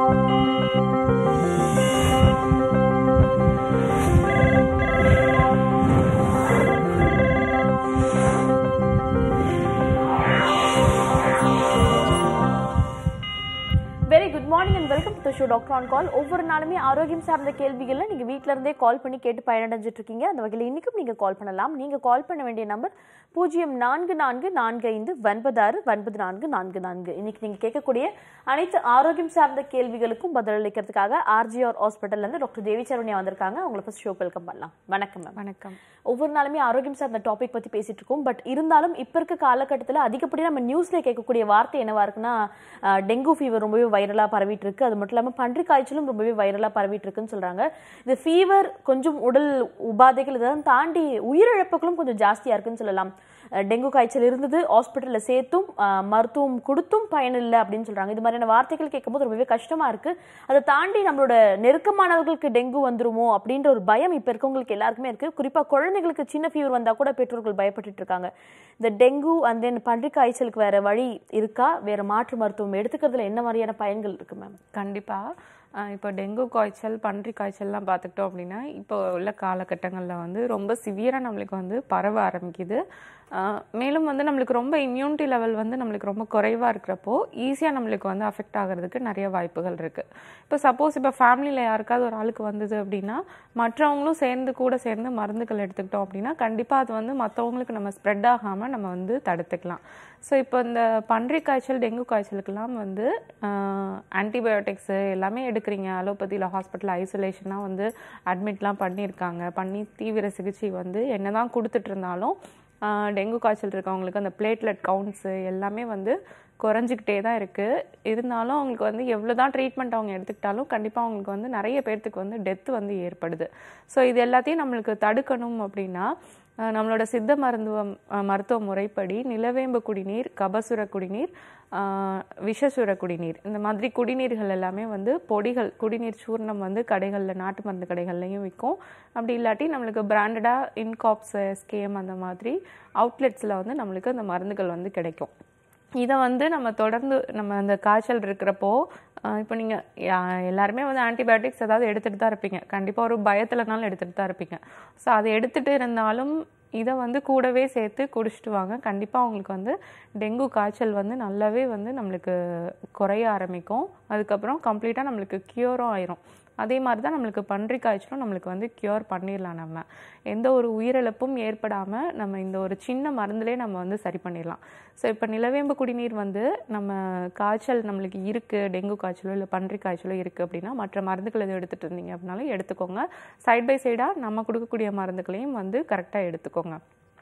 Very good morning and welcome to show doctor on call ஒவ்வொரு நாளுமே ஆரோக்கியம் சார்ந்த கேள்விகளை நீங்க வீட்ல இருந்தே கால் பண்ணி கேட்டு பயனடைஞ்சிட்டு இருக்கீங்க அந்த வகையில் இன்னைக்கும் நீங்க கால் பண்ணலாம் நீங்க கால் பண்ண வேண்டிய நம்பர் பூஜ்ஜியம் நான்கு நான்கு நான்கு ஐந்து ஒன்பது ஆறு ஒன்பது நான்கு நான்கு நான்கு இன்னைக்கு நீங்க கேட்கக்கூடிய அனைத்து ஆரோக்கியம் சார்ந்த கேள்விகளுக்கும் பதிலளிக்கிறதுக்காக ஆர்ஜிஆர் ஹாஸ்பிட்டல்ல இருந்து டாக்டர் தேவி சரவணியா வந்திருக்காங்க அவங்களை ஃபர்ஸ்ட் ஷோ வெல்கம் பண்ணலாம் வணக்கம் மேம் வணக்கம் ஒவ்வொரு நாளுமே ஆரோக்கியம் சார்ந்த டாபிக் பத்தி பேசிட்டு இருக்கோம் பட் இருந்தாலும் இப்ப இருக்க காலகட்டத்தில் அதிகப்படி நம்ம நியூஸ்ல கேட்கக்கூடிய வார்த்தை என்னவா இருக்குன்னா அஹ், டெங்கு ஃபீவர் ரொம்பவே வைரலா பரவிட்டு இருக்கு அது மட்டும் இல்லாம பன்றி காய்ச்சலும் ரொம்பவே வைரலா பரவிட்டு இருக்குன்னு சொல்றாங்க இந்த ஃபீவர் கொஞ்சம் உடல் உபாதைகள் இதெல்லாம் தாண்டி உயிரிழப்புகளும் கொஞ்சம் ஜாஸ்தியா இருக்குன்னு சொல்லலாம் அஹ், டெங்கு காய்ச்சல் இருந்தது ஹாஸ்பிட்டல்ல சேர்த்தும் அஹ், மருத்துவம் கொடுத்தும் பயனில்லை அப்படின்னு சொல்றாங்க இது மாதிரியான வார்த்தைகள் கேட்கும்போது ரொம்பவே கஷ்டமா இருக்கு அதை தாண்டி நம்மளோட நெருக்கமானவர்களுக்கு டெங்கு வந்துருமோ அப்படின்ற ஒரு பயம் இப்ப இருக்கவங்களுக்கு எல்லாருக்குமே இருக்கு குறிப்பா குழந்தைகளுக்கு சின்ன ஃபீவர் வந்தா கூட பெற்றோர்கள் பயப்பட்டுட்டு இருக்காங்க இந்த டெங்கு அண்ட் தென் பன்றி காய்ச்சலுக்கு வேற வழி இருக்கா வேற மாற்று மருத்துவம் எடுத்துக்கிறதுல என்ன மாதிரியான பயன்கள் இருக்கு மேம் கண்டிப்பாக இப்போ டெங்கு காய்ச்சல் பன்றி காய்ச்சல்லாம் பார்த்துக்கிட்டோம் அப்படின்னா இப்போ உள்ள காலகட்டங்களில் வந்து ரொம்ப சிவியராக நம்மளுக்கு வந்து பரவ ஆரம்பிக்குது ஆஹ் மேலும் வந்து நம்மளுக்கு ரொம்ப இம்யூனிட்டி லெவல் வந்து நம்மளுக்கு ரொம்ப குறைவாக இருக்கிறப்போ ஈஸியாக நம்மளுக்கு வந்து அஃபெக்ட் ஆகிறதுக்கு நிறைய வாய்ப்புகள் இருக்குது இப்போ சப்போஸ் இப்போ ஃபேமிலியில் யாருக்காவது ஒரு ஆளுக்கு வந்தது அப்படின்னா மற்றவங்களும் சேர்ந்து கூட சேர்ந்து மருந்துகள் எடுத்துக்கிட்டோம் அப்படின்னா கண்டிப்பாக அது வந்து மற்றவங்களுக்கு நம்ம ஸ்ப்ரெட் ஆகாமல் நம்ம வந்து தடுத்துக்கலாம் ஸோ இப்போ இந்த பன்றி காய்ச்சல் டெங்கு காய்ச்சலுக்கெல்லாம் வந்து ஆன்டிபயோட்டிக்ஸு எல்லாமே எடுக்கிறீங்க அலோபதியில் ஹாஸ்பிட்டல் ஐசோலேஷனாக வந்து அட்மிட்லாம் பண்ணியிருக்காங்க பண்ணி தீவிர சிகிச்சை வந்து என்ன தான் கொடுத்துட்டு இருந்தாலும் ஆஹ் டெங்கு காய்ச்சல் இருக்கவங்களுக்கு அந்த பிளேட்லெட் கவுண்ட்ஸு எல்லாமே வந்து குறைஞ்சிக்கிட்டே தான் இருக்குது இருந்தாலும் அவங்களுக்கு வந்து எவ்வளோ தான் ட்ரீட்மெண்ட் அவங்க எடுத்துக்கிட்டாலும் கண்டிப்பாக அவங்களுக்கு வந்து நிறைய பேர்த்துக்கு வந்து டெத்து வந்து ஏற்படுது ஸோ இது எல்லாத்தையும் நம்மளுக்கு தடுக்கணும் அப்படின்னா அஹ் நம்மளோட சித்த மருத்துவம் அஹ் மருத்துவ முறைப்படி நிலவேம்பு குடிநீர் கபசுர குடிநீர் ஆஹ் விஷசுர குடிநீர் இந்த மாதிரி குடிநீர்கள் எல்லாமே வந்து பொடிகள் குடிநீர் சூர்ணம் வந்து கடைகளில் நாட்டு மருந்து கடைகள்லையும் விற்கும் அப்படி இல்லாட்டி நம்மளுக்கு பிராண்டடாக இன்காப்ஸ் எஸ்கேஎம் அந்த மாதிரி அவுட்லெட்ஸில் வந்து நம்மளுக்கு அந்த மருந்துகள் வந்து கிடைக்கும் இதை வந்து நம்ம தொடர்ந்து நம்ம அந்த காய்ச்சல் இருக்கிறப்போ இப்போ நீங்கள் எல்லாருமே வந்து ஆன்டிபயோட்டிக்ஸ் ஏதாவது எடுத்துகிட்டு தான் இருப்பீங்க கண்டிப்பாக ஒரு பயத்துலனாலும் எடுத்துகிட்டு தான் இருப்பீங்க ஸோ அதை எடுத்துகிட்டு இருந்தாலும் இதை வந்து கூடவே சேர்த்து குடிச்சிட்டு வாங்க கண்டிப்பாக உங்களுக்கு வந்து டெங்கு காய்ச்சல் வந்து நல்லாவே வந்து நம்மளுக்கு குறைய ஆரம்பிக்கும் அதுக்கப்புறம் கம்ப்ளீட்டாக நம்மளுக்கு க்யூரும் ஆயிரும் அதே மாதிரி தான் நம்மளுக்கு பன்றி காய்ச்சலும் நம்மளுக்கு வந்து க்யூர் பண்ணிடலாம் நம்ம எந்த ஒரு உயிரிழப்பும் ஏற்படாமல் நம்ம இந்த ஒரு சின்ன மருந்துலேயே நம்ம வந்து சரி பண்ணிடலாம் ஸோ இப்போ நிலவேம்பு குடிநீர் வந்து நம்ம காய்ச்சல் நம்மளுக்கு இருக்குது டெங்கு காய்ச்சலோ இல்லை பன்றி காய்ச்சலோ இருக்குது அப்படின்னா மற்ற மருந்துகள் எதுவும் எடுத்துகிட்டு இருந்தீங்க அப்படின்னாலும் எடுத்துக்கோங்க சைட் பை சைடாக நம்ம கொடுக்கக்கூடிய மருந்துகளையும் வந்து கரெக்டாக எடுத்துக்கோங்க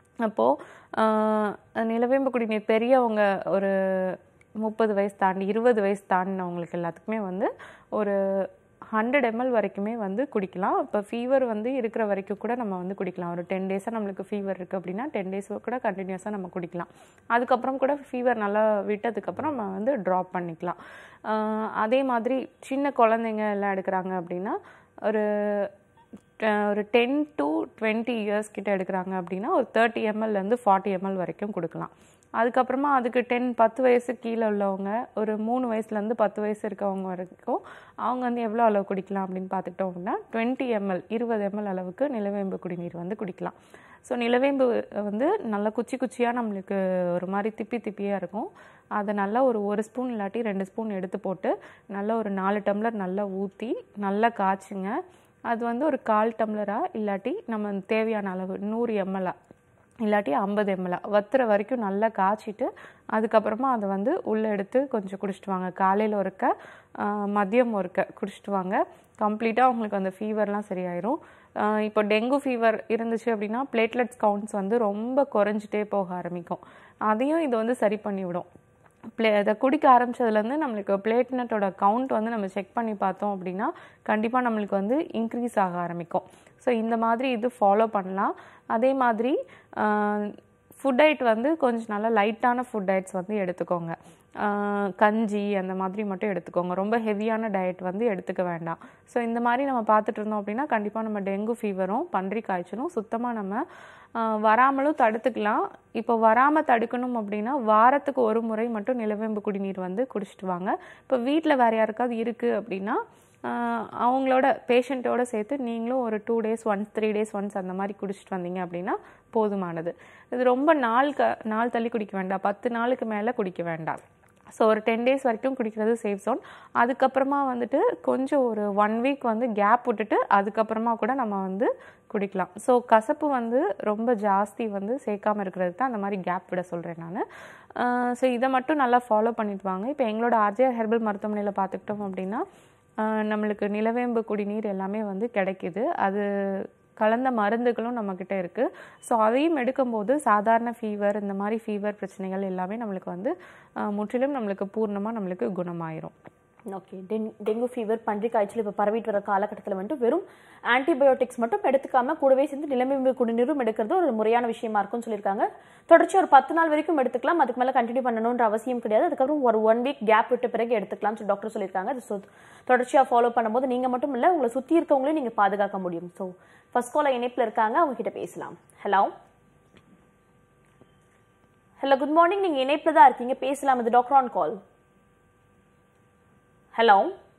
அப்போது நிலவேம்பு குடிநீர் பெரியவங்க ஒரு முப்பது வயசு தாண்டி இருபது வயசு தாண்டினவங்களுக்கு எல்லாத்துக்குமே வந்து ஒரு ஹண்ட்ரட் எம்எல் வரைக்குமே வந்து குடிக்கலாம் இப்போ ஃபீவர் வந்து இருக்கிற வரைக்கும் கூட நம்ம வந்து குடிக்கலாம் ஒரு டென் டேஸாக நம்மளுக்கு ஃபீவர் இருக்குது அப்படின்னா டென் டேஸ் கூட கண்டினியூஸாக நம்ம குடிக்கலாம் அதுக்கப்புறம் கூட ஃபீவர் நல்லா விட்டதுக்கப்புறம் நம்ம வந்து ட்ராப் பண்ணிக்கலாம் ஆஹ் அதே மாதிரி சின்ன குழந்தைங்க எல்லாம் எடுக்கிறாங்க அப்படின்னா ஒரு ட- ஒரு டென் டு டுவெண்ட்டி இயர்ஸ் கிட்ட எடுக்கிறாங்க அப்படின்னா ஒரு தேர்ட்டி எம்எல்லேருந்து ஃபார்ட்டி எம்எல் வரைக்கும் கொடுக்கலாம் அதுக்கப்புறமா அதுக்கு டென் பத்து வயசு கீழே உள்ளவங்க ஒரு மூணு வயசுலேருந்து பத்து வயசு இருக்கவங்க வரைக்கும் அவங்க வந்து எவ்வளோ அளவு குடிக்கலாம் அப்படின்னு பார்த்துக்கிட்டோம் அப்படின்னா டுவெண்ட்டி எம்எல் இருபது எம்எல் அளவுக்கு நிலவேம்பு குடிநீர் வந்து குடிக்கலாம் ஸோ நிலவேம்பு வந்து நல்லா குச்சி குச்சியாக நம்மளுக்கு ஒரு மாதிரி திப்பி திப்பியாக இருக்கும் அதை நல்லா ஒரு ஒரு ஸ்பூன் இல்லாட்டி ரெண்டு ஸ்பூன் எடுத்து போட்டு நல்லா ஒரு நாலு டம்ளர் நல்லா ஊற்றி நல்லா காய்ச்சுங்க அது வந்து ஒரு கால் டம்ளராக இல்லாட்டி நம்ம தேவையான அளவு நூறு எம்எல்ஆ இல்லாட்டி ஐம்பது எம்எல்ஆ வத்துற வரைக்கும் நல்லா காய்ச்சிட்டு அதுக்கப்புறமா அதை வந்து உள்ளே எடுத்து கொஞ்சம் குடிச்சிட்டு வாங்க காலையில் ஒருக்க ஆஹ் மதியம் ஒருக்க குடிச்சிட்டு வாங்க கம்ப்ளீட்டாக உங்களுக்கு அந்த ஃபீவர்லாம் சரியாயிரும் ஆஹ் இப்போ டெங்கு ஃபீவர் இருந்துச்சு அப்படின்னா பிளேட்லெட்ஸ் கவுண்ட்ஸ் வந்து ரொம்ப குறைஞ்சிட்டே போக ஆரம்பிக்கும் அதையும் இது வந்து சரி பண்ணிவிடும் ப்ளே அதை குடிக்க ஆரம்பிச்சதுலேருந்து நம்மளுக்கு பிளேட்லெட்டோட கவுண்ட் வந்து நம்ம செக் பண்ணி பார்த்தோம் அப்படின்னா கண்டிப்பாக நம்மளுக்கு வந்து இன்க்ரீஸ் ஆக ஆரம்பிக்கும் ஸோ இந்த மாதிரி இது ஃபாலோ பண்ணலாம் அதே மாதிரி ஃபுட் டயட் வந்து கொஞ்சம் நல்லா லைட்டான ஃபுட் டயட்ஸ் வந்து எடுத்துக்கோங்க ஆஹ் கஞ்சி அந்த மாதிரி மட்டும் எடுத்துக்கோங்க ரொம்ப ஹெவியான டயட் வந்து எடுத்துக்க வேண்டாம் ஸோ இந்த மாதிரி நம்ம பார்த்துட்டு இருந்தோம் அப்படின்னா கண்டிப்பாக நம்ம டெங்கு ஃபீவரும் பன்றி காய்ச்சலும் சுத்தமாக நம்ம ஆஹ் வராமலும் தடுத்துக்கலாம் இப்போ வராமல் தடுக்கணும் அப்படின்னா வாரத்துக்கு ஒரு முறை மட்டும் நிலவேம்பு குடிநீர் வந்து குடிச்சிட்டு வாங்க இப்போ வீட்டில் வேறு யாருக்காவது இருக்குது அப்படின்னா ஆஹ் அவங்களோட பேஷண்ட்டோட சேர்த்து நீங்களும் ஒரு two days once three days once அந்த மாதிரி குடிச்சிட்டு வந்தீங்க அப்படின்னா போதுமானது இது ரொம்ப நாள் க நாள் தள்ளி குடிக்க வேண்டாம் பத்து நாளுக்கு மேலே குடிக்க வேண்டாம் ஸோ ஒரு டென் டேஸ் வரைக்கும் குடிக்கிறது சேஃப் ஜோன் அதுக்கப்புறமா வந்துட்டு கொஞ்சம் ஒரு ஒன் வீக் வந்து கேப் விட்டுட்டு அதுக்கப்புறமா கூட நம்ம வந்து குடிக்கலாம் ஸோ கசப்பு வந்து ரொம்ப ஜாஸ்தி வந்து சேர்க்காம இருக்கிறது தான் அந்த மாதிரி கேப் விட சொல்கிறேன் நான் ஸோ இதை மட்டும் நல்லா ஃபாலோ பண்ணிட்டு வாங்க இப்போ எங்களோட ஆர்ஜிஆர் ஹெர்பல் மருத்துவமனையில் பார்த்துக்கிட்டோம் அப்படின்னா ஆஹ் நம்மளுக்கு நிலவேம்பு குடிநீர் எல்லாமே வந்து கிடைக்குது அது கலந்த மருந்துகளும் நம்மக்கிட்ட இருக்குது ஸோ அதையும் எடுக்கும்போது சாதாரண ஃபீவர் இந்த மாதிரி ஃபீவர் பிரச்சனைகள் எல்லாமே நம்மளுக்கு வந்து ஆஹ் முற்றிலும் நம்மளுக்கு பூர்ணமாக நம்மளுக்கு குணமாயிரும் ஓகே டெங் டெங்கு ஃபீவர் பன்றி காய்ச்சல் இப்போ பரவிட்டு வர காலகட்டத்தில் வந்துட்டு வெறும் ஆன்டிபயோட்டிக்ஸ் மட்டும் எடுத்துக்காம கூடவே சேர்ந்து நிலைமை குடிநீரும் எடுக்கிறது ஒரு முறையான விஷயமா இருக்கும்னு சொல்லியிருக்காங்க தொடர்ச்சி ஒரு பத்து நாள் வரைக்கும் எடுத்துக்கலாம் அதுக்கு மேலே கண்டினியூ பண்ணணுன்ற அவசியம் கிடையாது அதுக்கப்புறம் ஒரு ஒன் வீக் கேப் விட்ட பிறகு எடுத்துக்கலாம்னு சொல்லி டாக்டர் சொல்லியிருக்காங்க அது சொ- தொடர்ச்சியா ஃபாலோ பண்ணும்போது நீங்க மட்டும் இல்லை உங்களை சுற்றி இருக்கவங்களையும் நீங்க பாதுகாக்க முடியும் ஸோ ஃபர்ஸ்ட் கால இணைப்பில் இருக்காங்க அவங்க கிட்ட பேசலாம் ஹலோ ஹலோ குட் மார்னிங் நீங்க இணைப்பில் தான் இருக்கீங்க பேசலாம் இது doctor on call hello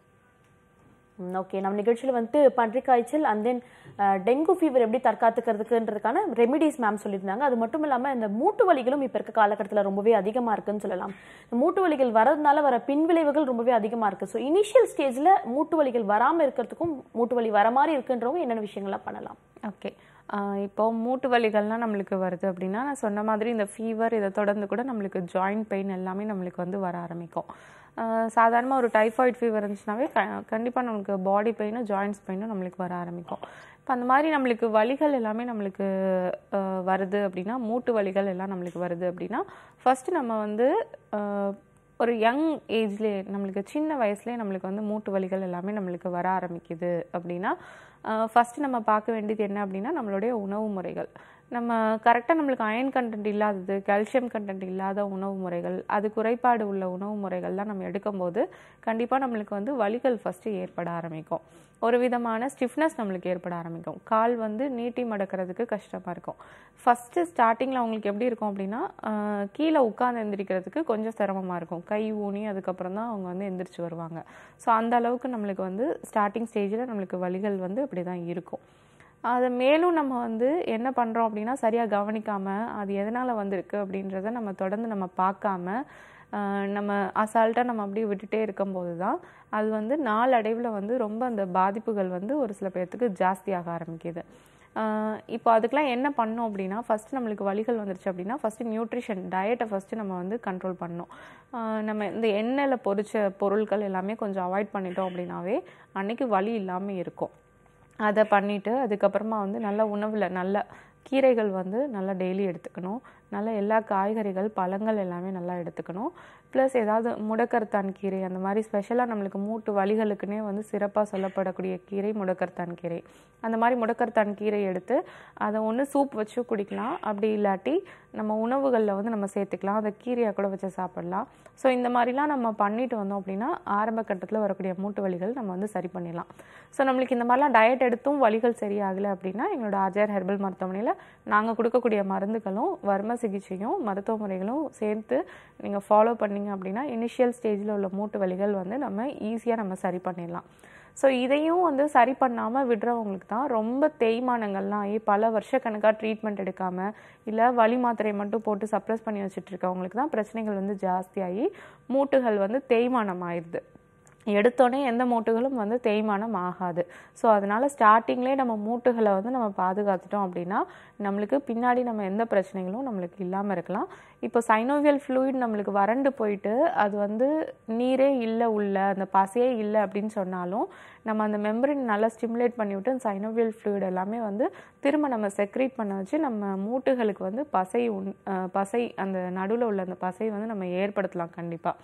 okay நம்ம நிகழ்ச்சியில் வந்துட்டு பன்றி காய்ச்சல் அண்ட் தென் டெங்கு ஃபீவர் எப்படி தற்காத்துக்கிறதுக்குன்றதுக்கான ரெமிடிஸ் மேம் சொல்லியிருந்தாங்க அது மட்டும் இல்லாமல் இந்த மூட்டு வலிகளும் இப்போ இருக்க காலகட்டத்தில் ரொம்பவே அதிகமாக இருக்குன்னு சொல்லலாம் இந்த மூட்டு வலிகள் வரதுனால வர பின்விளைவுகள் ரொம்பவே அதிகமாக இருக்குது ஸோ இனிஷியல் ஸ்டேஜில் மூட்டு வலிகள் வராமல் இருக்கிறதுக்கும் மூட்டு வலி வர மாதிரி இருக்குன்றவங்க என்னென்ன விஷயங்கள்லாம் பண்ணலாம் ஓகே இப்போ மூட்டு வலிகள்லாம் நம்மளுக்கு வருது அப்படின்னா நான் சொன்ன மாதிரி இந்த ஃபீவர் இதை தொடர்ந்து கூட நம்மளுக்கு ஜாயிண்ட் பெயின் எல்லாமே நம்மளுக்கு வந்து வர ஆரம்பிக்கும் சாதாரணமாக ஒரு டைஃபாய்டு ஃபீவர் இருந்துச்சுனாவே க கண்டிப்பாக நம்மளுக்கு பாடி பெயினும் ஜாயின்ட்ஸ் பெயினும் நம்மளுக்கு வர ஆரம்பிக்கும் இப்போ அந்த மாதிரி நம்மளுக்கு வலிகள் எல்லாமே நம்மளுக்கு அஹ், வருது அப்படின்னா மூட்டு வலிகள் எல்லாம் நம்மளுக்கு வருது அப்படின்னா ஃபஸ்ட்டு நம்ம வந்து அஹ், ஒரு யங் ஏஜ்லேயே நம்மளுக்கு சின்ன வயசுலேயே நம்மளுக்கு வந்து மூட்டு வலிகள் எல்லாமே நம்மளுக்கு வர ஆரம்பிக்குது அப்படின்னா ஃபஸ்ட்டு நம்ம பார்க்க வேண்டியது என்ன அப்படின்னா நம்மளுடைய உணவு முறைகள் நம்ம கரெக்டாக நம்மளுக்கு அயன் கண்டென்ட் இல்லாதது கால்சியம் கண்டென்ட் இல்லாத உணவு முறைகள் அது குறைபாடு உள்ள உணவு முறைகள்லாம் நம்ம எடுக்கும்போது கண்டிப்பாக நம்மளுக்கு வந்து வலிகள் ஃபஸ்ட்டு ஏற்பட ஆரம்பிக்கும் ஒரு விதமான ஸ்டிஃப்னஸ் நம்மளுக்கு ஏற்பட ஆரம்பிக்கும் கால் வந்து நீட்டி மடக்கிறதுக்கு கஷ்டமாக இருக்கும் ஃபஸ்ட்டு ஸ்டார்டிங்கில் அவங்களுக்கு எப்படி இருக்கும் அப்படின்னா ஆஹ், கீழே உட்காந்து எந்திரிக்கிறதுக்கு கொஞ்சம் சிரமமாக இருக்கும் கை ஊனி அதுக்கப்புறம் தான் அவங்க வந்து எந்திரிச்சு வருவாங்க ஸோ அந்த அளவுக்கு நம்மளுக்கு வந்து ஸ்டார்டிங் ஸ்டேஜில் நம்மளுக்கு வலிகள் வந்து அப்படி தான் இருக்கும் அதை மேலும் நம்ம வந்து என்ன பண்ணுறோம் அப்படின்னா சரியாக கவனிக்காமல் அது எதனால் வந்திருக்கு அப்படின்றத நம்ம தொடர்ந்து நம்ம பார்க்காம ஆஹ், நம்ம அசால்ட்டாக நம்ம அப்படியே விட்டுட்டே இருக்கும்போது தான் அது வந்து நாளடைவில் வந்து ரொம்ப அந்த பாதிப்புகள் வந்து ஒரு சில பேர்த்துக்கு ஜாஸ்தியாக ஆரம்பிக்குது ஆஹ், இப்போ அதுக்கெலாம் என்ன பண்ணோம் அப்படின்னா ஃபஸ்ட்டு நம்மளுக்கு வலிகள் வந்துருச்சு அப்படின்னா ஃபஸ்ட்டு நியூட்ரிஷன் டயட்டை ஃபஸ்ட்டு நம்ம வந்து கண்ட்ரோல் பண்ணணும் ஆஹ், நம்ம இந்த எண்ணெயில் பொரிச்ச பொருட்கள் எல்லாமே கொஞ்சம் அவாய்ட் பண்ணிட்டோம் அப்படின்னாவே அன்னைக்கு வலி இல்லாமல் இருக்கும் அதை பண்ணிவிட்டு அதுக்கப்புறமா வந்து நல்ல உணவில் நல்ல கீரைகள் வந்து நல்லா டெய்லி எடுத்துக்கணும் நல்ல எல்லா காய்கறிகள் பழங்கள் எல்லாமே நல்லா எடுத்துக்கணும் ப்ளஸ் ஏதாவது முடக்கர்த்தான் கீரை அந்த மாதிரி ஸ்பெஷலாக நம்மளுக்கு மூட்டு வலிகளுக்குன்னே வந்து சிறப்பாக சொல்லப்படக்கூடிய கீரை முடக்கர்த்தான் கீரை அந்த மாதிரி முடக்கர்த்தான் கீரை எடுத்து அதை ஒன்று சூப் வச்சு குடிக்கலாம் அப்படி இல்லாட்டி நம்ம உணவுகளில் வந்து நம்ம சேர்த்துக்கலாம் அதை கீரையாக கூட வச்சு சாப்பிடலாம் ஸோ இந்த மாதிரிலாம் நம்ம பண்ணிட்டு வந்தோம் அப்படின்னா ஆரம்ப கட்டத்தில் வரக்கூடிய மூட்டு வலிகள் நம்ம வந்து சரி பண்ணிடலாம் ஸோ நம்மளுக்கு இந்த மாதிரிலாம் டயட் எடுத்தும் வலிகள் சரியாகலை அப்படின்னா எங்களோட ஆஜார் ஹெர்பல் மருத்துவமனையில் நாங்கள் கொடுக்கக்கூடிய மருந்துகளும் வர்ம சிகிச்சையும் மருத்துவ முறைகளும் சேர்த்து நீங்கள் ஃபாலோ பண்ணீங்க அப்படின்னா இனிஷியல் ஸ்டேஜில் உள்ள மூட்டு வலிகள் வந்து நம்ம ஈஸியாக நம்ம சரி பண்ணிடலாம் ஸோ இதையும் வந்து சரி பண்ணாமல் விடுறவங்களுக்கு தான் ரொம்ப தேய்மானங்கள்லாம் ஆகி பல வருஷக்கணக்காக ட்ரீட்மெண்ட் எடுக்காமல் இல்லை வலி மாத்திரை மட்டும் போட்டு சப்ரஸ் பண்ணி வச்சுட்டு இருக்கவங்களுக்கு தான் பிரச்சனைகள் வந்து ஜாஸ்தியாகி மூட்டுகள் வந்து தேய்மானம் ஆயிடுது எடுத்தோடனே எந்த மூட்டுகளும் வந்து தேய்மானம் ஆகாது ஸோ அதனால ஸ்டார்டிங்லேயே நம்ம மூட்டுகளை வந்து நம்ம பாதுகாத்துட்டோம் அப்படின்னா நம்மளுக்கு பின்னாடி நம்ம எந்த பிரச்சனைகளும் நம்மளுக்கு இல்லாமல் இருக்கலாம் இப்போ சைனோவியல் ஃப்ளூயிட் நம்மளுக்கு வறண்டு போயிட்டு அது வந்து நீரே இல்லை உள்ள அந்த பசையே இல்லை அப்படின்னு சொன்னாலும் நம்ம அந்த மெம்பரின் நல்லா ஸ்டிமுலேட் பண்ணிவிட்டு அந்த சைனோவியல் ஃப்ளூயிட் எல்லாமே வந்து திரும்ப நம்ம செக்ரேட் பண்ண வச்சு நம்ம மூட்டுகளுக்கு வந்து பசை உண் அஹ் பசை அந்த நடுவில் உள்ள அந்த பசை வந்து நம்ம ஏற்படுத்தலாம் கண்டிப்பாக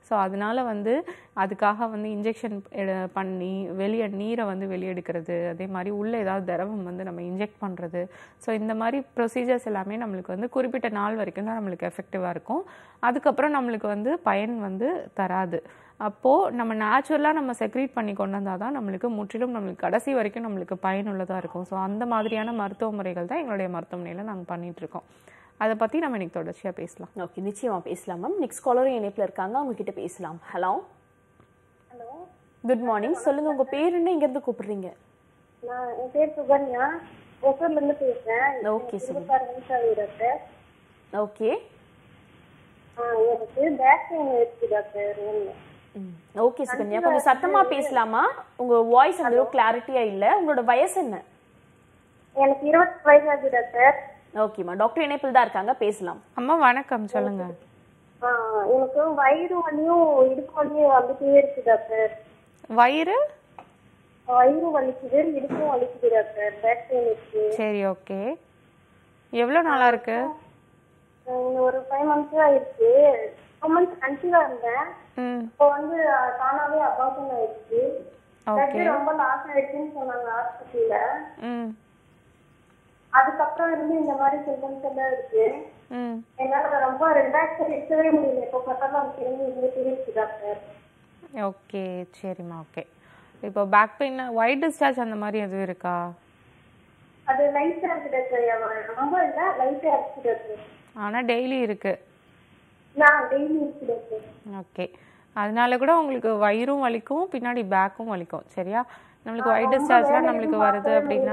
ஸோ அதனால வந்து அதுக்காக வந்து இன்ஜெக்ஷன் பண்ணி வெளியே நீரை வந்து வெளியெடுக்கிறது அதே மாதிரி உள்ளே ஏதாவது திரவம் வந்து நம்ம இன்ஜெக்ட் பண்ணுறது ஸோ இந்த மாதிரி ப்ரொசீஜர்ஸ் எல்லாமே நம்மளுக்கு வந்து குறிப்பிட்ட நாள் வரைக்கும் தான் நம்மளுக்கு எஃபெக்டிவாக இருக்கும் அதுக்கப்புறம் நம்மளுக்கு வந்து பயன் வந்து தராது அப்போது நம்ம நேச்சுரலாக நம்ம செக்ரீட் பண்ணி கொண்டு வந்தால் தான் நம்மளுக்கு முற்றிலும் நம்மளுக்கு கடைசி வரைக்கும் நம்மளுக்கு பயனுள்ளதாக இருக்கும் ஸோ அந்த மாதிரியான மருத்துவ முறைகள் தான் எங்களுடைய மருத்துவமனையில் நாங்கள் பண்ணிட்டு இருக்கோம் அதை பற்றி நம்ம இன்னைக்கு தொடர்ச்சியாக பேசலாம் ஓகே நிச்சயமா பேசலாம் மேம் நெக்ஸ்ட் காலரும் இணைப்பில் இருக்காங்க அவங்க கிட்ட பேசலாம் ஹலோ ஹலோ குட் மார்னிங் சொல்லுங்க உங்க பேர் என்ன இங்க இருந்து கூப்பிடுறீங்க நான் என் பேர் சுகன்யா ஒசூர்ல இருந்து பேசுறேன் ஓகே சுகன்யா இருபத்தாறு வயசு ஆகுது டாக்டர் ஓகே ஆ, எனக்கு பேக் பெயின் இருக்கு டாக்டர் ஓகே சுகன்யா கொஞ்சம் சத்தமா பேசலாமா உங்க வாய்ஸ் அந்த கிளாரிட்டியா இல்ல உங்களோட வயசு என்ன எனக்கு இருபத்தி வயசு ஆகுது டாக்டர் ஓகேம்மா டாக்டர் இணைப்பில் தான் இருக்காங்க பேசலாம் அம்மா வணக்கம் சொல்லுங்க ஆ, எனக்கு வயிறு வலியும் இடுப்பு வலியும் வந்துட்டே இருக்கு டாக்டர் வயிறு வயிறு வலிக்குது இடுப்பும் வலிக்குது டாக்டர் பேக் பெயின் இருக்கு சரி ஓகே எவ்வளோ நாளா இருக்கு ஆ, இன்னும் ஒரு ஃபைவ் மந்த்ஸ் ஆயிருக்கு டூ மந்த்ஸ் கன்சீவா இருந்தேன் ம் இப்போ வந்து ஆ, தானாவே அபார்ஷன் ஆயிடுச்சு ஓகே பிளட் ரொம்ப லாஸ் ஆயிடுச்சுன்னு சொன்னாங்க ஹாஸ்பிட்டல்ல ம் அதுக்கப்புறம் இருந்து இந்த மாதிரி சிம்டம்ஸ் எல்லாம் இருக்கு ம் என்னால ரொம்ப ரிலாக்ஸ் இருக்கவே முடியல எப்போ பார்த்தாலும் அது திரும்பி இருந்துட்டே இருக்கு டாக்டர் ஓகே சரிம்மா ஓகே இப்போ பேக் பெயின் ஒயிட் டிஸ்சார்ஜ் அந்த மாதிரி எதுவும் இருக்கா அது லைட்டா இருக்கு டாக்டர் ரொம்ப இல்ல லைட்டா இருக்கு டாக்டர் ஆனால் டெய்லி இருக்கு நான் டெய்லி இருக்கு டாக்டர் ஓகே அதனால கூட உங்களுக்கு வயிறும் வலிக்கும் பின்னாடி பேக்கும் வலிக்கும் சரியா நம்மளுக்கு ஒயிட் டிஸ்சார்ஜ்லாம் நம்மளுக்கு வருது அப்படின்னா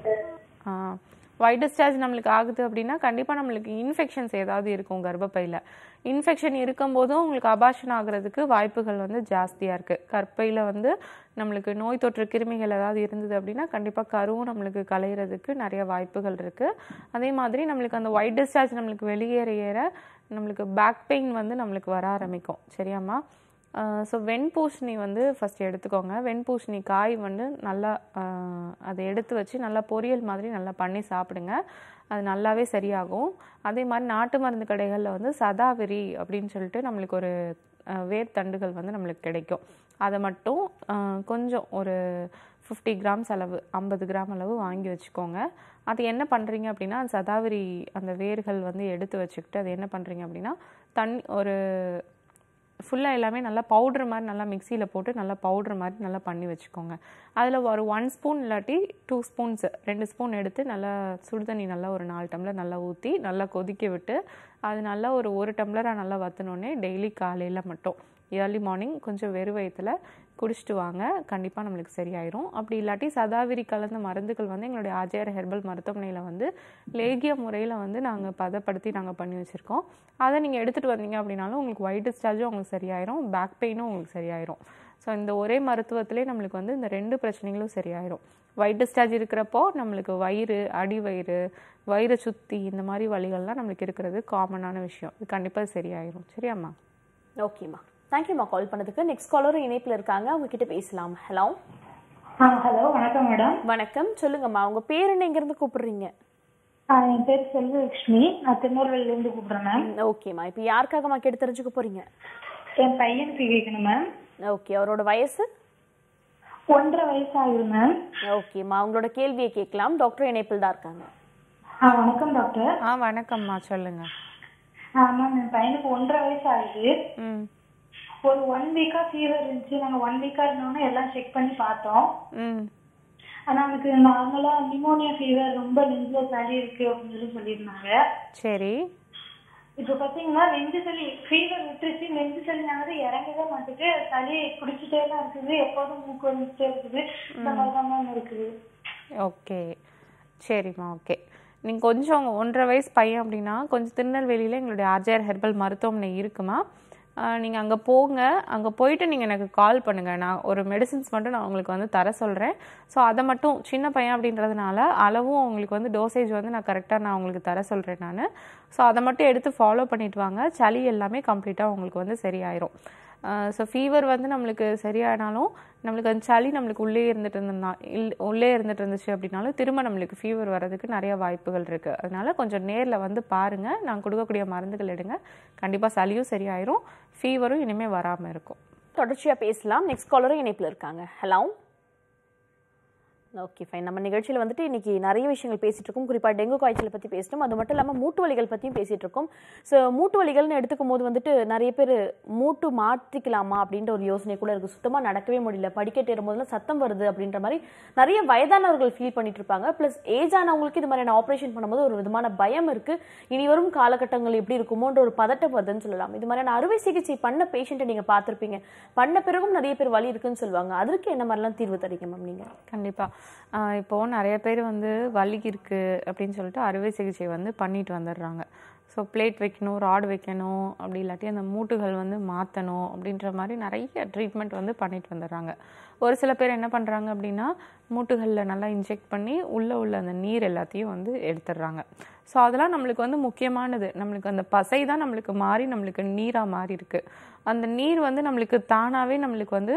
ஒயிட் டிஸ்சார்ஜ் நம்மளுக்கு ஆகுது அப்படின்னா கண்டிப்பாக நம்மளுக்கு இன்ஃபெக்ஷன்ஸ் ஏதாவது இருக்கும் கர்ப்பப்பையில் இன்ஃபெக்ஷன் இருக்கும்போதும் உங்களுக்கு அபாஷன் ஆகுறதுக்கு வாய்ப்புகள் வந்து ஜாஸ்தியாக இருக்குது கற்பையில் வந்து நம்மளுக்கு நோய் தொற்று கிருமிகள் ஏதாவது இருந்தது அப்படின்னா கண்டிப்பாக கருவும் நம்மளுக்கு கலையிறதுக்கு நிறைய வாய்ப்புகள் இருக்குது அதே மாதிரி நம்மளுக்கு அந்த ஒயிட் டிஸ்சார்ஜ் நம்மளுக்கு வெளியேற ஏற நம்மளுக்கு பேக் பெயின் வந்து நம்மளுக்கு வர ஆரம்பிக்கும் சரியாம்மா ஸோ வெண்பூசணி வந்து ஃபஸ்ட் எடுத்துக்கோங்க வெண்பூசணி காய் வந்து நல்லா ஆஹ், அதை எடுத்து வச்சு நல்லா பொரியல் மாதிரி நல்லா பண்ணி சாப்பிடுங்க அது நல்லாவே சரியாகும் அதே மாதிரி நாட்டு மருந்து கடைகளில் வந்து சதாவரி அப்படின்னு சொல்லிட்டு நம்மளுக்கு ஒரு ஆஹ், வேர்த்தண்டுகள் வந்து நம்மளுக்கு கிடைக்கும் அதை மட்டும் ஆஹ், கொஞ்சம் ஒரு ஃபிஃப்டி கிராம்ஸ் அளவு ஐம்பது கிராம் அளவு வாங்கி வச்சுக்கோங்க அது என்ன பண்ணுறீங்க அப்படின்னா அந்த சதாவரி அந்த வேர்கள் வந்து எடுத்து வச்சுக்கிட்டு அது என்ன பண்ணுறீங்க அப்படின்னா தண்ணி ஒரு ஃபுல்லாக எல்லாமே நல்லா பவுடர் மாதிரி நல்லா மிக்சியில் போட்டு நல்லா பவுடர் மாதிரி நல்லா பண்ணி வச்சுக்கோங்க அதில் ஒரு ஒன் ஸ்பூன் இல்லாட்டி டூ ஸ்பூன்ஸ் ரெண்டு ஸ்பூன் எடுத்து நல்லா சுடுதண்ணி நல்லா ஒரு நாலு டம்ளர் நல்லா ஊற்றி நல்லா கொதிக்க விட்டு அது நல்லா ஒரு ஒரு டம்ளராக நல்லா வற்றினோடனே டெய்லி காலையில் மட்டும் ஏர்லி மார்னிங் கொஞ்சம் வெறும் வயித்துல குடிச்சிட்டு வாங்க கண்டிப்பாக நம்மளுக்கு சரியாயிரும் அப்படி இல்லாட்டி சதாவிரி கலந்த மருந்துகள் வந்து எங்களுடைய ஆஜிஆர் ஹெர்பல் மருத்துவமனையில் வந்து லேகிய முறையில் வந்து நாங்கள் பதப்படுத்தி நாங்கள் பண்ணி வச்சுருக்கோம் அதை நீங்கள் எடுத்துகிட்டு வந்தீங்க அப்படின்னாலும் உங்களுக்கு ஒயிட் டிஸ்சார்ஜும் உங்களுக்கு சரியாயிரும் பேக் பெயினும் உங்களுக்கு சரியாயிரும் ஸோ இந்த ஒரே மருத்துவத்திலே நம்மளுக்கு வந்து இந்த ரெண்டு பிரச்சனைகளும் சரியாயிரும் ஒயிட் டிஸ்சார்ஜ் இருக்கிறப்போ நம்மளுக்கு வயிறு அடி வயிறு வயிறை சுற்றி இந்த மாதிரி வலிகள்லாம் நம்மளுக்கு இருக்கிறது காமனான விஷயம் இது கண்டிப்பாக சரியாயிரும் சரியாம்மா ஓகேம்மா தேங்க்யூம்மா கால் பண்ணதுக்கு நெக்ஸ்ட் காலரும் இணைப்பில் இருக்காங்க அவங்க கிட்ட பேசலாம் ஹலோ ஆ ஹலோ வணக்கம் மேடம் வணக்கம் சொல்லுங்கம்மா உங்க பேர் என்ன இங்க இருந்து கூப்பிடுறீங்க ஆ, என் பேர் செல்வலட்சுமி நான் திருநெல்வேலியிலேருந்து கூப்பிடுறேன் மேம் ஓகேம்மா இப்போ யாருக்காகம்மா கேட்டு தெரிஞ்சுக்க போறீங்க என் பையனுக்கு கேட்கணும் மேம் ஓகே அவரோட வயசு ஒன்றரை வயசு ஆகுது மேம் ஓகேம்மா அவங்களோட கேள்வியை கேட்கலாம் டாக்டர் இணைப்பில் தான் இருக்காங்க ஆ வணக்கம் டாக்டர் ஆ வணக்கம்மா சொல்லுங்க ஆ மேம் என் பையனுக்கு ஒன்றரை வயசு ஆகுது ம் ஒரு ஒன் வீக்கா ஃபீவர் இருந்துச்சு நாங்கள் ஒன் வீக்கா இருந்தோன்னே எல்லாம் செக் பண்ணி பார்த்தோம் ம் ஆனால் அவனுக்கு நார்மலா நிமோனியா ஃபீவர் ரொம்ப நெஞ்சில சளி இருக்கு அப்படின்னு சொல்லி சொல்லியிருந்தாங்க சரி இப்போ பார்த்தீங்கன்னா நெஞ்சு சளி ஃபீவர் விட்டுருச்சு நெஞ்சு சளினாவது இறங்கவே மாட்டேங்குது சளி பிடிச்சிட்டே தான் இருக்குது எப்போதும் மூக்கு வந்துட்டே இருக்குது இந்த மாதிரி தான் மேம் இருக்குது ஓகே சரிம்மா ஓகே நீங்கள் கொஞ்சம் ஒன்றரை வயசு பையன் அப்படின்னா கொஞ்சம் திருநெல்வேலியில் எங்களுடைய ஆர்ஜிஆர் ஹெர்பல் மருத்துவமனை இருக்குமா நீங்கள் அங்கே போங்க அங்கே போயிட்டு நீங்கள் எனக்கு கால் பண்ணுங்கள் நான் ஒரு மெடிசின்ஸ் மட்டும் நான் உங்களுக்கு வந்து தர சொல்கிறேன் ஸோ அதை மட்டும் சின்ன பையன் அப்படின்றதுனால அளவும் உங்களுக்கு வந்து டோசேஜ் வந்து நான் கரெக்டாக நான் உங்களுக்கு தர சொல்கிறேன் நான் ஸோ அதை மட்டும் எடுத்து ஃபாலோ பண்ணிட்டு வாங்க சளி எல்லாமே கம்ப்ளீட்டாக உங்களுக்கு வந்து சரியாயிரும் ஸோ ஃபீவர் வந்து நம்மளுக்கு சரியானாலும் நம்மளுக்கு அந்த சளி நம்மளுக்கு உள்ளே இருந்துட்டு இருந்ததுனா இல் உள்ளே இருந்துட்டு இருந்துச்சு அப்படின்னாலும் திரும்ப நம்மளுக்கு ஃபீவர் வர்றதுக்கு நிறைய வாய்ப்புகள் இருக்குது அதனால கொஞ்சம் நேரில் வந்து பாருங்கள் நான் கொடுக்கக்கூடிய மருந்துகள் எடுங்க கண்டிப்பாக சளியும் சரியாயிரும் ஃபீவரும் இனிமேல் வராமல் இருக்கும் தொடர்ச்சியா பேசலாம் நெக்ஸ்ட் காலரும் இணைப்புல இருக்காங்க ஹலோ ஓகே ஃபைன் நம்ம நிகழ்ச்சியில் வந்துட்டு இன்னைக்கு நிறைய விஷயங்கள் பேசிட்டு இருக்கோம் குறிப்பாக டெங்கு காய்ச்சலை பற்றி பேசிட்டோம் அது மட்டும் இல்லாமல் மூட்டு வலிகள் பற்றியும் பேசிட்டு இருக்கோம் ஸோ மூட்டு வலிகள்னு எடுத்துக்கும் போது வந்துட்டு நிறைய பேர் மூட்டு மாற்றிக்கலாமா அப்படின்ற ஒரு யோசனை கூட இருக்குது சுத்தமாக நடக்கவே முடியல படிக்கட்டு ஏறும்போதெல்லாம் சத்தம் வருது அப்படின்ற மாதிரி நிறைய வயதானவர்கள் ஃபீல் பண்ணிட்டு இருப்பாங்க ப்ளஸ் ஏஜ் ஆனவங்களுக்கு இது மாதிரியான ஆப்ரேஷன் பண்ணும்போது ஒரு விதமான பயம் இருக்கு இனி வரும் காலகட்டங்கள் எப்படி இருக்குமோன்ற ஒரு பதட்டம் வருதுன்னு சொல்லலாம் இது மாதிரியான அறுவை சிகிச்சை பண்ண பேஷண்ட்டை நீங்கள் பார்த்துருப்பீங்க பண்ண பிறகும் நிறைய பேர் வலி இருக்குன்னு சொல்லுவாங்க அதற்கு என்ன மாதிரிலாம் தீர்வு தரீங்க மேம் நீங்கள் கண்டிப்பாக இப்போ நிறைய பேர் வந்து வலி இருக்கு அப்படின்னு சொல்லிட்டு அறுவை சிகிச்சை வந்து பண்ணிட்டு வந்துடுறாங்க ஸோ பிளேட் வைக்கணும் ராட் வைக்கணும் அப்படி இல்லாட்டி அந்த மூட்டுகள் வந்து மாற்றணும் அப்படின்ற மாதிரி நிறைய ட்ரீட்மெண்ட் வந்து பண்ணிட்டு வந்துடுறாங்க ஒரு சில பேர் என்ன பண்ணுறாங்க அப்படின்னா மூட்டுகளில் நல்லா இன்ஜெக்ட் பண்ணி உள்ளே உள்ள அந்த நீர் எல்லாத்தையும் வந்து எடுத்துடுறாங்க ஸோ அதெல்லாம் நம்மளுக்கு வந்து முக்கியமானது நம்மளுக்கு அந்த பசை தான் நம்மளுக்கு மாறி நம்மளுக்கு நீராக மாறி இருக்கு அந்த நீர் வந்து நம்மளுக்கு தானாகவே நம்மளுக்கு வந்து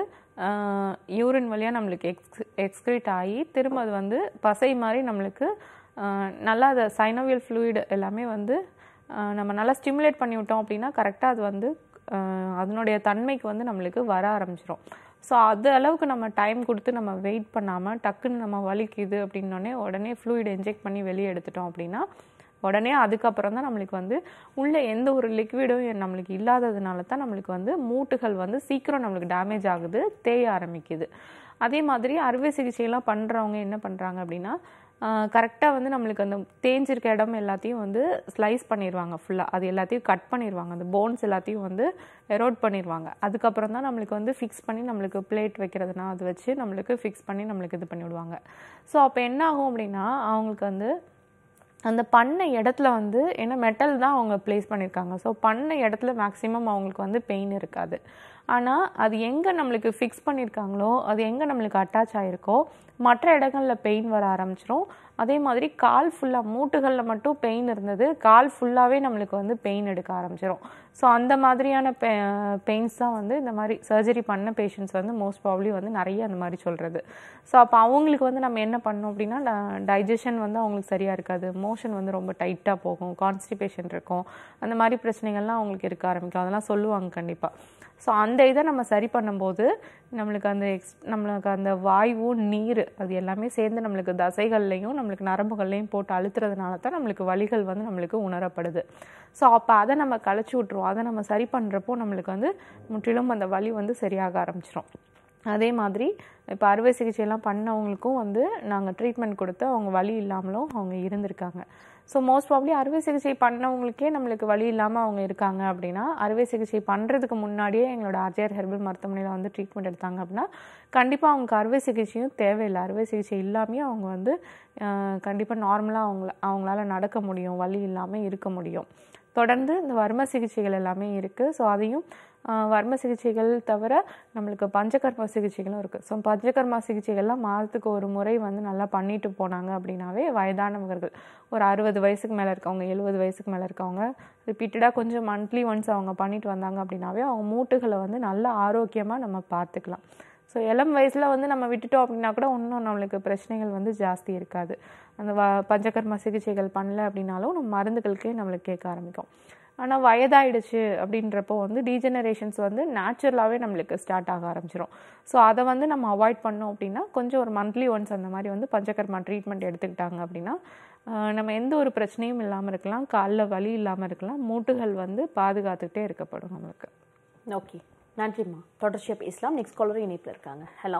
யூரின் வழியாக நம்மளுக்கு எக்ஸ் எக்ஸ்க்ரீட் ஆகி திரும்ப அது வந்து பசை மாதிரி நம்மளுக்கு ஆஹ், நல்லா அதை சைனோவியல் ஃப்ளூயிட் எல்லாமே வந்து ஆஹ், நம்ம நல்லா ஸ்டிமுலேட் பண்ணி விட்டோம் அப்படின்னா கரெக்டாக அது வந்து ஆஹ், அதனுடைய தன்மைக்கு வந்து நம்மளுக்கு வர ஆரம்பிச்சிரும் ஸோ அது அளவுக்கு நம்ம டைம் கொடுத்து நம்ம வெயிட் பண்ணாமல் டக்குன்னு நம்ம வலிக்குது அப்படின்னோடனே உடனே ஃப்ளூயிட் இன்ஜெக்ட் பண்ணி வெளியே எடுத்துட்டோம் அப்படின்னா உடனே அதுக்கப்புறம் தான் நம்மளுக்கு வந்து உள்ள எந்த ஒரு லிக்விடும் நம்மளுக்கு இல்லாததுனால தான் நம்மளுக்கு வந்து மூட்டுகள் வந்து சீக்கிரம் நம்மளுக்கு டேமேஜ் ஆகுது தேய ஆரம்பிக்குது அதே மாதிரி அறுவை சிகிச்சையெல்லாம் பண்ணுறவங்க என்ன பண்ணுறாங்க அப்படின்னா கரெக்டாக வந்து நம்மளுக்கு அந்த தேஞ்சிருக்க இடம் எல்லாத்தையும் வந்து ஸ்லைஸ் பண்ணிடுவாங்க ஃபுல்லாக அது எல்லாத்தையும் கட் பண்ணிடுவாங்க அந்த போன்ஸ் எல்லாத்தையும் வந்து எரோட் பண்ணிடுவாங்க அதுக்கப்புறம் தான் நம்மளுக்கு வந்து ஃபிக்ஸ் பண்ணி நம்மளுக்கு பிளேட் வைக்கிறதுனா அது வச்சு நம்மளுக்கு ஃபிக்ஸ் பண்ணி நம்மளுக்கு இது பண்ணி விடுவாங்க ஸோ அப்போ என்ன ஆகும் அப்படின்னா அவங்களுக்கு வந்து அந்த பண்ண இடத்துல வந்து ஏன்னா மெட்டல் தான் அவங்க ப்ளேஸ் பண்ணியிருக்காங்க ஸோ பண்ண இடத்துல மேக்ஸிமம் அவங்களுக்கு வந்து பெயின் இருக்காது ஆனால் அது எங்கே நம்மளுக்கு ஃபிக்ஸ் பண்ணியிருக்காங்களோ அது எங்கே நம்மளுக்கு அட்டாச் ஆகிருக்கோ மற்ற இடங்களில் பெயின் வர ஆரம்பிச்சிரும் அதே மாதிரி கால் ஃபுல்லாக மூட்டுகளில் மட்டும் பெயின் இருந்தது கால் ஃபுல்லாகவே நம்மளுக்கு வந்து பெயின் எடுக்க ஆரம்பிச்சிரும் ஸோ அந்த மாதிரியான பெ பெயின்ஸ் தான் வந்து இந்த மாதிரி சர்ஜரி பண்ண பேஷண்ட்ஸ் வந்து மோஸ்ட் ப்ராப்ளி வந்து நிறைய அந்த மாதிரி சொல்கிறது ஸோ அப்போ அவங்களுக்கு வந்து நம்ம என்ன பண்ணோம் அப்படின்னா டைஜஷன் வந்து அவங்களுக்கு சரியாக இருக்காது மோஷன் வந்து ரொம்ப டைட்டாக போகும் கான்ஸ்டிபேஷன் இருக்கும் அந்த மாதிரி பிரச்சனைகள்லாம் அவங்களுக்கு இருக்க ஆரம்பிக்கும் அதெல்லாம் சொல்லுவாங்க கண்டிப்பாக ஸோ அந்த இதை நம்ம சரி பண்ணும்போது நம்மளுக்கு அந்த எக்ஸ் நம்மளுக்கு அந்த வாய்வும் நீர் அது எல்லாமே சேர்ந்து நம்மளுக்கு தசைகள்லையும் நம்மளுக்கு நரம்புகள்லையும் போட்டு அழுத்துறதுனால தான் நம்மளுக்கு வலிகள் வந்து நம்மளுக்கு உணரப்படுது ஸோ அப்போ அதை நம்ம களைச்சி விட்ருவோம் அதை நம்ம சரி பண்ணுறப்போ நம்மளுக்கு வந்து முற்றிலும் அந்த வலி வந்து சரியாக ஆரம்பிச்சிரும் அதே மாதிரி இப்போ அறுவை சிகிச்சைலாம் பண்ணவங்களுக்கும் வந்து நாங்கள் ட்ரீட்மெண்ட் கொடுத்து அவங்க வலி இல்லாமலும் அவங்க இருந்திருக்காங்க ஸோ மோஸ்ட் ப்ராப்ளி அறுவை சிகிச்சை பண்ணவங்களுக்கே நம்மளுக்கு வலி இல்லாமல் அவங்க இருக்காங்க அப்படின்னா அறுவை சிகிச்சை பண்ணுறதுக்கு முன்னாடியே எங்களோட ஆர்ஜிஆர் ஹெர்பல் மருத்துவமனையில் வந்து ட்ரீட்மெண்ட் எடுத்தாங்க அப்படின்னா கண்டிப்பாக அவங்களுக்கு அறுவை சிகிச்சையும் தேவையில்லை அறுவை சிகிச்சை இல்லாமே அவங்க வந்து கண்டிப்பாக நார்மலாக அவங்கள அவங்களால நடக்க முடியும் வலி இல்லாமல் இருக்க முடியும் தொடர்ந்து இந்த வர்ம சிகிச்சைகள் எல்லாமே இருக்குது ஸோ அதையும் ஆஹ் வர்ம சிகிச்சைகள் தவிர நம்மளுக்கு பஞ்சகர்ம சிகிச்சைகளும் இருக்குது ஸோ பஞ்சகர்மா சிகிச்சைகள்லாம் மாதத்துக்கு ஒரு முறை வந்து நல்லா பண்ணிட்டு போனாங்க அப்படின்னாவே வயதானவர்கள் ஒரு அறுபது வயசுக்கு மேலே இருக்கவங்க எழுபது வயசுக்கு மேலே இருக்கவங்க ரிப்பீட்டடாக கொஞ்சம் மந்த்லி ஒன்ஸ் அவங்க பண்ணிட்டு வந்தாங்க அப்படின்னாவே அவங்க மூட்டுகளை வந்து நல்ல ஆரோக்கியமாக நம்ம பார்த்துக்கலாம் ஸோ இளம் வயசில் வந்து நம்ம விட்டுட்டோம் அப்படின்னா கூட இன்னும் நம்மளுக்கு பிரச்சனைகள் வந்து ஜாஸ்தி இருக்காது அந்த வ பஞ்சகர்ம சிகிச்சைகள் பண்ணல அப்படின்னாலும் நம்ம மருந்துகளுக்கே நம்மளுக்கு கேட்க ஆரம்பிக்கும் ஆனால் வயதாயிடுச்சு அப்படின்றப்போ வந்து டீஜெனரேஷன்ஸ் வந்து நேச்சுரலாகவே நம்மளுக்கு ஸ்டார்ட் ஆக ஆரம்பிச்சிரும் ஸோ அதை வந்து நம்ம அவாய்ட் பண்ணோம் அப்படின்னா கொஞ்சம் ஒரு மந்த்லி ஒன்ஸ் அந்த மாதிரி வந்து பஞ்சகர்மா ட்ரீட்மெண்ட் எடுத்துக்கிட்டாங்க அப்படின்னா ஆஹ் நம்ம எந்த ஒரு பிரச்சனையும் இல்லாமல் இருக்கலாம் காலில் வலி இல்லாமல் இருக்கலாம் மூட்டுகள் வந்து பாதுகாத்துக்கிட்டே இருக்கப்படும் நம்மளுக்கு ஓகே நன்றிம்மா தொடர்ச்சியாக பேசலாம் நெக்ஸ்ட் காலரும் இணைப்பில் இருக்காங்க ஹலோ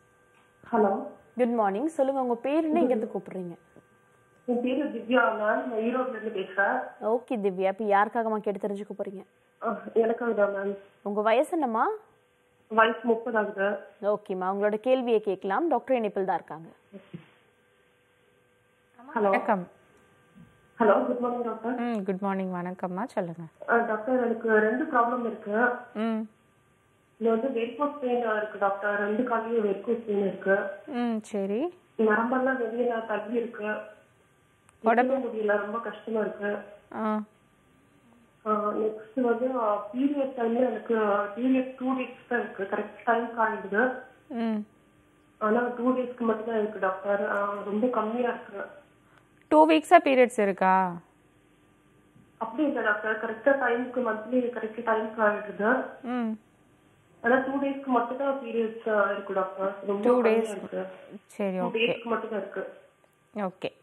ஹலோ குட் மார்னிங் சொல்லுங்க உங்க பேர் என்ன இங்கேருந்து கூப்பிடுறீங்க என் பேரு திவ்யா மேம் நான் ஈரோட்ல இருந்து பேசுறேன் ஓகே திவ்யா இப்போ யாருக்காகம்மா கேட்டு தெரிஞ்சுக்க போறீங்க அஹ், எனக்காக தான் மேம் உங்க வயசு என்னம்மா வயசு முப்பது ஆகுது ஓகேம்மா உங்களோட கேள்வியை கேட்கலாம் டாக்டர் இணைப்பில் தான் இருக்காங்க ஹலோ வணக்கம் ஹலோ குட் மார்னிங் டாக்டர் ம் குட் மார்னிங் வணக்கம்மா சொல்லுங்கள் அஹ், டாக்டர் எனக்கு ரெண்டு ப்ராப்ளம் இருக்கு ம் இது வந்து வெரிகோஸ் பெயின் இருக்கு டாக்டர் ரெண்டு காலையும் வெரிகோஸ் பெயின் இருக்கு ம் சரி நரம்பெல்லாம் வெளியில தள்ளி இருக்கு உடம்பு முடியல ரொம்ப கஷ்டமா இருக்கு ஆ நெக்ஸ்ட் வந்து பீரியட் டைம்ல எனக்கு பீரியட் டூ டேஸ் தான் இருக்கு கரெக்ட் டைம் காணிடுது ம் ஆனா டூ டேஸ்க்கு மட்டும் தான் இருக்கு டாக்டர் ரொம்ப கம்மியா இருக்கு டூ வீக்ஸாக பீரியட்ஸ் இருக்கா அப்படி இல்லை டாக்டர் கரெக்டா டைம்க்கு மந்த்லி கரெக்ட் டைம் காணிடுது ம் ஆனா டூ டேஸ்க்கு மட்டும் தான் பீரியட்ஸ் இருக்கு டாக்டர் ரொம்ப Two கம்மியா days. இருக்கு சரி டூ ஓகே டேஸ்க்கு மட்டும் தான் இருக்கு ஓகே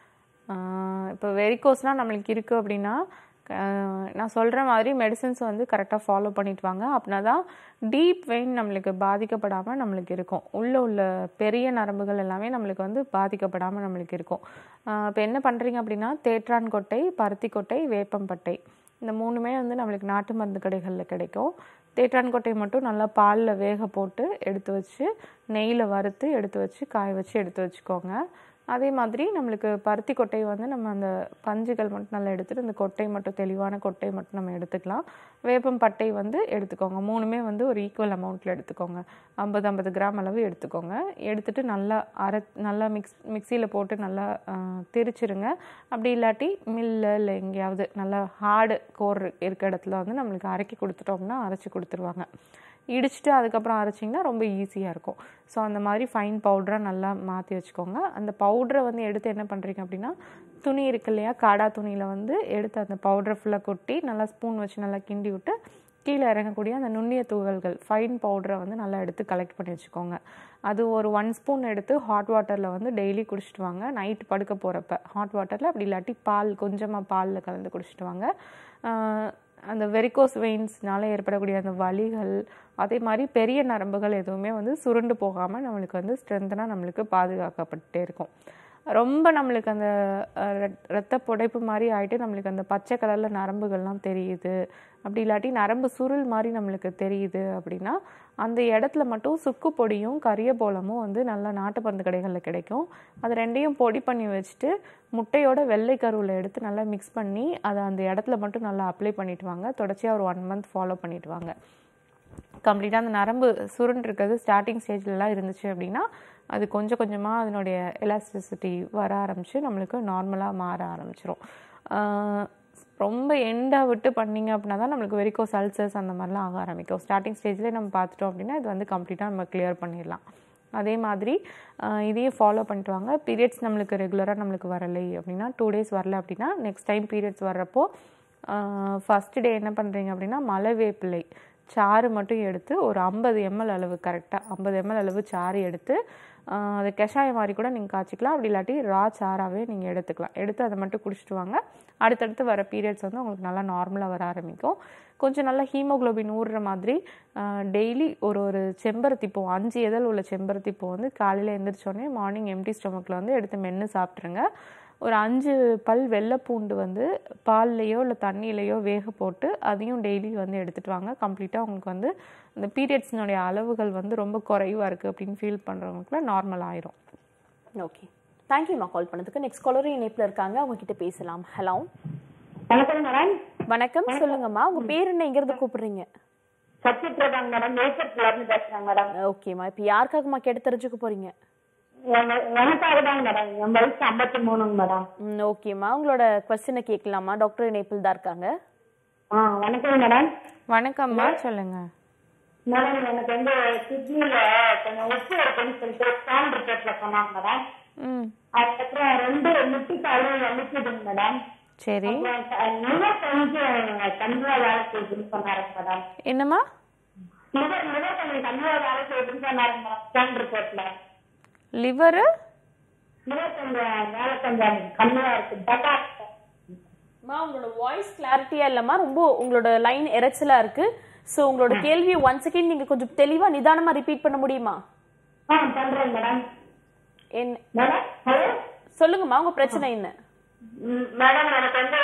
இப்போ வெரிகோஸ்லாம் நம்மளுக்கு இருக்குது அப்படின்னா ஆஹ் நான் சொல்கிற மாதிரி மெடிசின்ஸ் வந்து கரெக்டாக ஃபாலோ பண்ணிட்டு வாங்க அப்படின்னா தான் டீப் வெயின் நம்மளுக்கு பாதிக்கப்படாமல் நம்மளுக்கு இருக்கும் உள்ளே உள்ள பெரிய நரம்புகள் எல்லாமே நம்மளுக்கு வந்து பாதிக்கப்படாமல் நம்மளுக்கு இருக்கும் இப்போ என்ன பண்ணுறீங்க அப்படின்னா தேற்றான் கொட்டை பருத்தி கொட்டை வேப்பம்பட்டை இந்த மூணுமே வந்து நம்மளுக்கு நாட்டு மருந்து கடைகளில் கிடைக்கும் தேற்றான் கொட்டை மட்டும் நல்லா பாலில் வேக போட்டு எடுத்து வச்சு நெய்யில் வறுத்து எடுத்து வச்சு காய வச்சு எடுத்து வச்சுக்கோங்க அதே மாதிரி நம்மளுக்கு பருத்தி கொட்டை வந்து நம்ம அந்த பஞ்சுகள் மட்டும் நல்லா எடுத்துட்டு அந்த கொட்டை மட்டும் தெளிவான கொட்டை மட்டும் நம்ம எடுத்துக்கலாம் வேப்பம் பட்டை வந்து எடுத்துக்கோங்க மூணுமே வந்து ஒரு ஈக்குவல் அமௌண்ட்டில் எடுத்துக்கோங்க ஐம்பது ஐம்பது கிராம் அளவு எடுத்துக்கோங்க எடுத்துட்டு நல்லா அரை நல்லா மிக்ஸ் மிக்சியில் போட்டு நல்லா ஆஹ், திரிச்சிருங்க அப்படி இல்லாட்டி மில்ல இல்லை எங்கேயாவது நல்லா ஹார்டு கோர் இருக்க இடத்துல வந்து நம்மளுக்கு அரைக்கி கொடுத்துட்டோம்னா அரைச்சி கொடுத்துருவாங்க இடிச்சிட்டு அதுக்கப்புறம் அரைச்சிங்கன்னா ரொம்ப ஈஸியாக இருக்கும் ஸோ அந்த மாதிரி ஃபைன் பவுடராக நல்லா மாற்றி வச்சுக்கோங்க அந்த பவுடரை வந்து எடுத்து என்ன பண்ணுறீங்க அப்படின்னா துணி இருக்கு இல்லையா காடா துணியில் வந்து எடுத்து அந்த பவுடரை ஃபுல்லாக கொட்டி நல்லா ஸ்பூன் வச்சு நல்லா கிண்டி விட்டு கீழே இறங்கக்கூடிய அந்த நுண்ணிய துகள்கள் ஃபைன் பவுடரை வந்து நல்லா எடுத்து கலெக்ட் பண்ணி வச்சுக்கோங்க அது ஒரு ஒன் ஸ்பூன் எடுத்து ஹாட் வாட்டரில் வந்து டெய்லி குடிச்சிட்டு வாங்க நைட் படுக்க போகிறப்ப ஹாட் வாட்டரில் அப்படி இல்லாட்டி பால் கொஞ்சமாக பாலில் கலந்து குடிச்சிட்டு வாங்க ஆஹ் அந்த வெரிகோஸ் வெயின்ஸ்னால ஏற்படக்கூடிய அந்த வலிகள் அதே மாதிரி பெரிய நரம்புகள் எதுவுமே வந்து சுருண்டு போகாமல் நம்மளுக்கு வந்து ஸ்ட்ரென்த்தனாக நம்மளுக்கு பாதுகாக்கப்பட்டே இருக்கும் ரொம்ப நம்மளுக்கு அந்த அஹ், ரத்- ரத்த புடைப்பு மாதிரி ஆயிட்டு நம்மளுக்கு அந்த பச்சை கலரில் நரம்புகள்லாம் தெரியுது அப்படி இல்லாட்டி நரம்பு சுருள் மாதிரி நம்மளுக்கு தெரியுது அப்படின்னா அந்த இடத்துல மட்டும் சுக்கு பொடியும் கரியபோலமும் வந்து நல்லா நாட்டு மருந்து கடைகளில் கிடைக்கும் அது ரெண்டையும் பொடி பண்ணி வச்சுட்டு முட்டையோட வெள்ளை கருவில் எடுத்து நல்லா மிக்ஸ் பண்ணி அதை அந்த இடத்துல மட்டும் நல்லா அப்ளை பண்ணிட்டு வாங்க தொடர்ச்சியாக ஒரு ஒன் மந்த் ஃபாலோ பண்ணிட்டு வாங்க கம்ப்ளீட்டாக அந்த நரம்பு சுருண்டு இருக்கிறது ஸ்டார்டிங் ஸ்டேஜ்லலாம் இருந்துச்சு அப்படின்னா அது கொஞ்சம் கொஞ்சமாக அதனுடைய எலாஸ்டிசிட்டி வர ஆரம்பித்து நம்மளுக்கு நார்மலாக மாற ஆரம்பிச்சிரும் ஆஹ் ரொம்ப எண்டாக விட்டு பண்ணீங்க அப்படின்னா தான் நம்மளுக்கு வெரிகோஸ் அல்சர்ஸ் அந்த மாதிரிலாம் ஆக ஆரம்பிக்கும் ஸ்டார்டிங் ஸ்டேஜ்லேயே நம்ம பார்த்துட்டோம் அப்படின்னா இது வந்து கம்ப்ளீட்டாக நம்ம கிளியர் பண்ணிடலாம் அதே மாதிரி ஆஹ் இதையும் ஃபாலோ பண்ணிட்டு வாங்க பீரியட்ஸ் நம்மளுக்கு ரெகுலராக நம்மளுக்கு வரலை அப்படின்னா டூ டேஸ் வரல அப்படின்னா நெக்ஸ்ட் டைம் பீரியட்ஸ் வர்றப்போ ஃபஸ்ட் டே என்ன பண்ணுறீங்க அப்படின்னா மலை வேப்பிலை சாறு மட்டும் எடுத்து ஒரு ஐம்பது எம்எல் அளவு கரெக்டாக ஐம்பது எம்எல் அளவு சாறு எடுத்து ஆஹ் அது கஷாயம் மாதிரி கூட நீங்கள் காய்ச்சிக்கலாம் அப்படி இல்லாட்டி ரா சாராகவே நீங்கள் எடுத்துக்கலாம் எடுத்து அதை மட்டும் குடிச்சிட்டு வாங்க அடுத்தடுத்து வர பீரியட்ஸ் வந்து உங்களுக்கு நல்லா நார்மலாக வர ஆரம்பிக்கும் கொஞ்சம் நல்லா ஹீமோகுளோபின் ஊறுற மாதிரி டெய்லி ஒரு ஒரு செம்பருத்தி பூ அஞ்சு இதழ் உள்ள செம்பருத்தி பூ வந்து காலையில் எந்திரிச்சோடனே மார்னிங் எம்டி ஸ்டொமக்கில் வந்து எடுத்து மென்று சாப்பிட்ருங்க ஒரு அஞ்சு பல் வெள்ளைப்பூண்டு வந்து பால்லையோ இல்லை தண்ணியிலையோ வேக போட்டு அதையும் டெய்லி வந்து எடுத்துகிட்டு வாங்க கம்ப்ளீட்டாக உங்களுக்கு வந்து இந்த பீரியட்ஸ்னுடைய அளவுகள் வந்து ரொம்ப குறைவாக இருக்குது அப்படின்னு ஃபீல் பண்ணுறவங்களுக்குலாம் நார்மல் ஆயிரும் ஓகே தேங்க்யூம்மா கால் பண்ணதுக்கு நெக்ஸ்ட் காலரும் இணைப்பில் இருக்காங்க அவங்க கிட்ட பேசலாம் ஹலோ வணக்கம் மேடம் வணக்கம் சொல்லுங்கம்மா உங்க பேர் என்ன எங்கிருந்து கூப்பிடுறீங்க சத்யபிரதாங்க மேடம் மேசர்ல இருந்து பேசுறேன் மேடம் ஓகேம்மா இப்போ யாருக்காகம்மா கேட்டு தெரிஞ்சுக்க போறீங்க என- எனக்காக தாங்க மேடம் என் வயசு ஐம்பத்தி மூணுங்க மேடம் ம் ஓகேம்மா உங்களோட கொஸ்டினை கேட்கலாமா டாக்டர் இணைப்பில் தான் இருக்காங்க ஆ வணக்கம் மேடம் வணக்கம்மா சொல்லுங்கள் மேடம் எனக்கு வந்து கிட்னில கொஞ்சம் உப்பு இருக்குன்னு சொல்லிட்டு ஸ்கேன் ரிப்போர்ட்ல சொன்னாங்க மேடம் ம் அதுக்கப்புறம் ரெண்டு முட்டிக்காலும் வலிக்குதுங்க மேடம் சரி லிவர் கொஞ்சம் கண்ணுவா வேலை செய்யுதுன்னு சொன்னாரு மேடம் என்னம்மா லிவர் லிவர் கொஞ்சம் கண்ணுவா வேலை செய்யுதுன்னு சொன்னாரு மேடம் ஸ்கேன் ரிப்போர்ட்ல லிவரு லிவர் கொஞ்சம் வேலை கொஞ்சம் கண்ணுவா இருக்கு டட்டா அம்மா உங்களோட வாய்ஸ் கிளாரிட்டியா இல்லம்மா ரொம்ப உங்களோட லைன் எரைச்சலா இருக்கு ஸோ உங்களோட கேள்வியை ஒன் செகண்ட் நீங்க கொஞ்சம் தெளிவா நிதானமா ரிப்பீட் பண்ண முடியுமா ஆ பண்றேன் மேடம் என் மேடம் ஹலோ சொல்லுங்கம்மா உங்க பிரச்சனை என்ன ம், மேடம் எனக்கு வந்து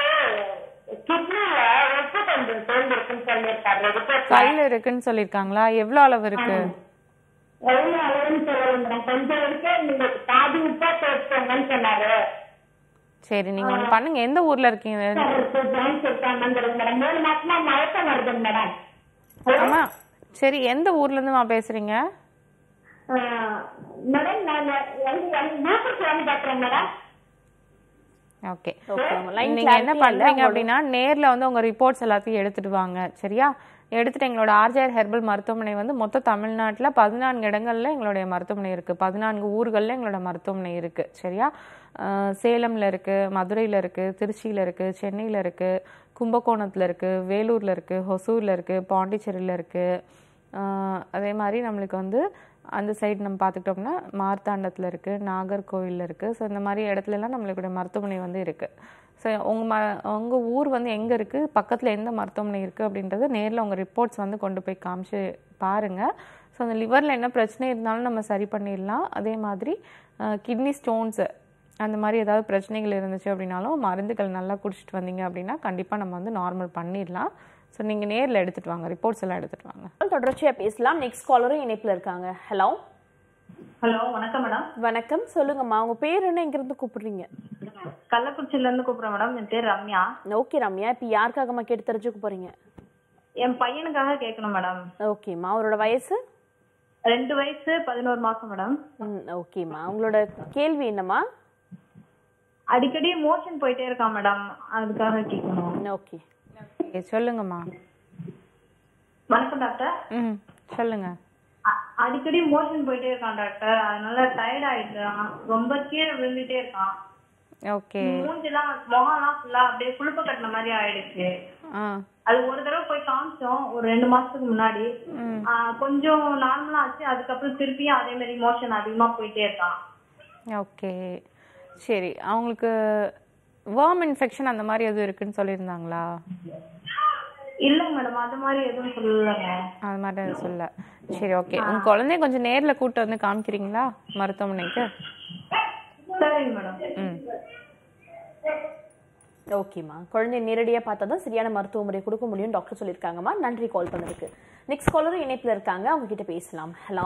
கிட்னில உப்பு கொஞ்சம் சேர்ந்துருக்குன்னு சொல்லியிருக்காரு ரிப்போர்ட்ல கையில் இருக்குன்னு சொல்லியிருக்காங்களா எவ்வளோ அளவு இருக்கு எவ்வளவு அளவுன்னு சொல்லல மேடம் கொஞ்சம் இருக்கு நீங்க பாதி உப்பா சேர்த்துக்கோங்கன்னு சொன்னாரு சரி நீங்கள் ஒன்று பண்ணுங்க எந்த ஊரில் இருக்கீங்க ஜாயின்ஸ் இருக்காங்க மேடம் மூணு மாசமா மயக்கம் வருதுங்க மேடம் அம்மா சரி எந்த ஊர்லேருந்துமா பேசுகிறீங்க மேடம் நான் எங்க மேசர்ஸ்ல இருந்து பேசுறேன் மேடம் ஓகே ஓகே லைன் நீங்க என்ன பண்றீங்க அப்படின்னா நேர்ல வந்து உங்க ரிப்போர்ட்ஸ் எல்லாத்தையும் எடுத்துட்டு வாங்க சரியா எடுத்துட்டு எங்களோட ஆர்ஜிஆர் ஹெர்பல் மருத்துவமனை வந்து மொத்த தமிழ்நாட்டுல பதினான்கு இடங்கள்ல எங்களுடைய மருத்துவமனை இருக்கு பதினான்கு ஊர்கள்ல எங்களோட மருத்துவமனை இருக்கு சரியா அஹ் சேலம்ல இருக்கு மதுரையில இருக்கு திருச்சியில இருக்கு சென்னையில இருக்கு கும்பகோணத்துல இருக்கு வேலூர்ல இருக்கு ஹொசூர்ல இருக்கு பாண்டிச்சேரியில இருக்கு ஆஹ் அதே மாதிரி நம்மளுக்கு வந்து அந்த சைடு நம்ம பார்த்துக்கிட்டோம்னா மார்த்தாண்டத்தில் இருக்குது நாகர்கோவிலில் இருக்குது ஸோ இந்த மாதிரி இடத்துலலாம் நம்மளுடைய மருத்துவமனை வந்து இருக்குது ஸோ உங்கள் ம உங்கள் ஊர் வந்து எங்கே இருக்குது பக்கத்தில் எந்த மருத்துவமனை இருக்குது அப்படின்றத நேரில் உங்கள் ரிப்போர்ட்ஸ் வந்து கொண்டு போய் காமிச்சு பாருங்கள் ஸோ அந்த லிவரில் என்ன பிரச்சனை இருந்தாலும் நம்ம சரி பண்ணிடலாம் அதே மாதிரி கிட்னி ஸ்டோன்ஸு அந்த மாதிரி ஏதாவது பிரச்சனைகள் இருந்துச்சு அப்படின்னாலும் மருந்துகள் நல்லா குடிச்சிட்டு வந்தீங்க அப்படின்னா கண்டிப்பாக நம்ம வந்து நார்மல் பண்ணிடலாம் ஸோ நீங்கள் நேரில் எடுத்துகிட்டு வாங்க ரிப்போர்ட்ஸ் எல்லாம் எடுத்துகிட்டு வாங்க தொடர்ச்சியா பேசலாம் நெக்ஸ்ட் காலரும் இணைப்புல இருக்காங்க ஹலோ ஹலோ வணக்கம் மேடம் வணக்கம் சொல்லுங்கம்மா உங்க பேர் என்ன இங்க இருந்து கூப்பிடுறீங்க கள்ளக்குறிச்சில இருந்து கூப்பிடுறேன் மேடம் என் பேர் ரம்யா ஓகே ரம்யா இப்போ யாருக்காகம்மா கேட்டு தெரிஞ்சுக்க போறீங்க என் பையனுக்காக கேட்கணும் மேடம் ஓகேம்மா அவரோட வயசு ரெண்டு வயசு பதினோரு மாசம் மேடம் ம் ஓகேம்மா உங்களோட கேள்வி என்னம்மா அடிக்கடி மோஷன் போயிட்டே இருக்கான் மேடம் அதுக்காக கேட்கணும் ஓகே ஓகே சொல்லுங்கம்மா வணக்கம் டாக்டர் ம் சொல்லுங்க அ- அடிக்கடி மோஷன் போயிட்டே இருக்கான் டாக்டர் அதனால டயர்ட் ஆயிடுறான் ரொம்ப கீழே விழுந்துட்டே இருக்கான் ஓகே மூஞ்சிலாம் முகம்லாம் ஃபுல்லா அப்படியே குழுப்ப கட்டின மாதிரி ஆயிடுச்சு ஆ அது ஒரு தடவை போய் காமிச்சோம் ஒரு ரெண்டு மாசத்துக்கு முன்னாடி ஆ, கொஞ்சம் நார்மலா ஆச்சு அதுக்கப்புறம் திருப்பியும் அதே மாதிரி மோஷன் அதிகமா போயிட்டே இருக்கான் ஓகே சரி அவங்களுக்கு வேர்ம் இன்ஃபெக்ஷன் அந்த மாதிரி எதுவும் இருக்குன்னு சொல்லியிருந்தாங்களா இல்லைங்க மேடம் அது மாதிரி எதுவும் சொல்லலைங்க அது மாதிரி எதுவும் சொல்ல சரி ஓகே உங்க குழந்தைய கொஞ்சம் நேர்ல கூட்டு வந்து காமிக்கிறீங்களா மருத்துவமனைக்கு சரிங்க மேடம் ம் ஓகேம்மா குழந்தைய நேரடியா பார்த்தா தான் சரியான மருத்துவ முறை கொடுக்க முடியும் டாக்டர் சொல்லியிருக்காங்கம்மா நன்றி கால் பண்ணதுக்கு நெக்ஸ்ட் காலரும் இணைப்புல இருக்காங்க அவங்க கிட்ட பேசலாம் ஹலோ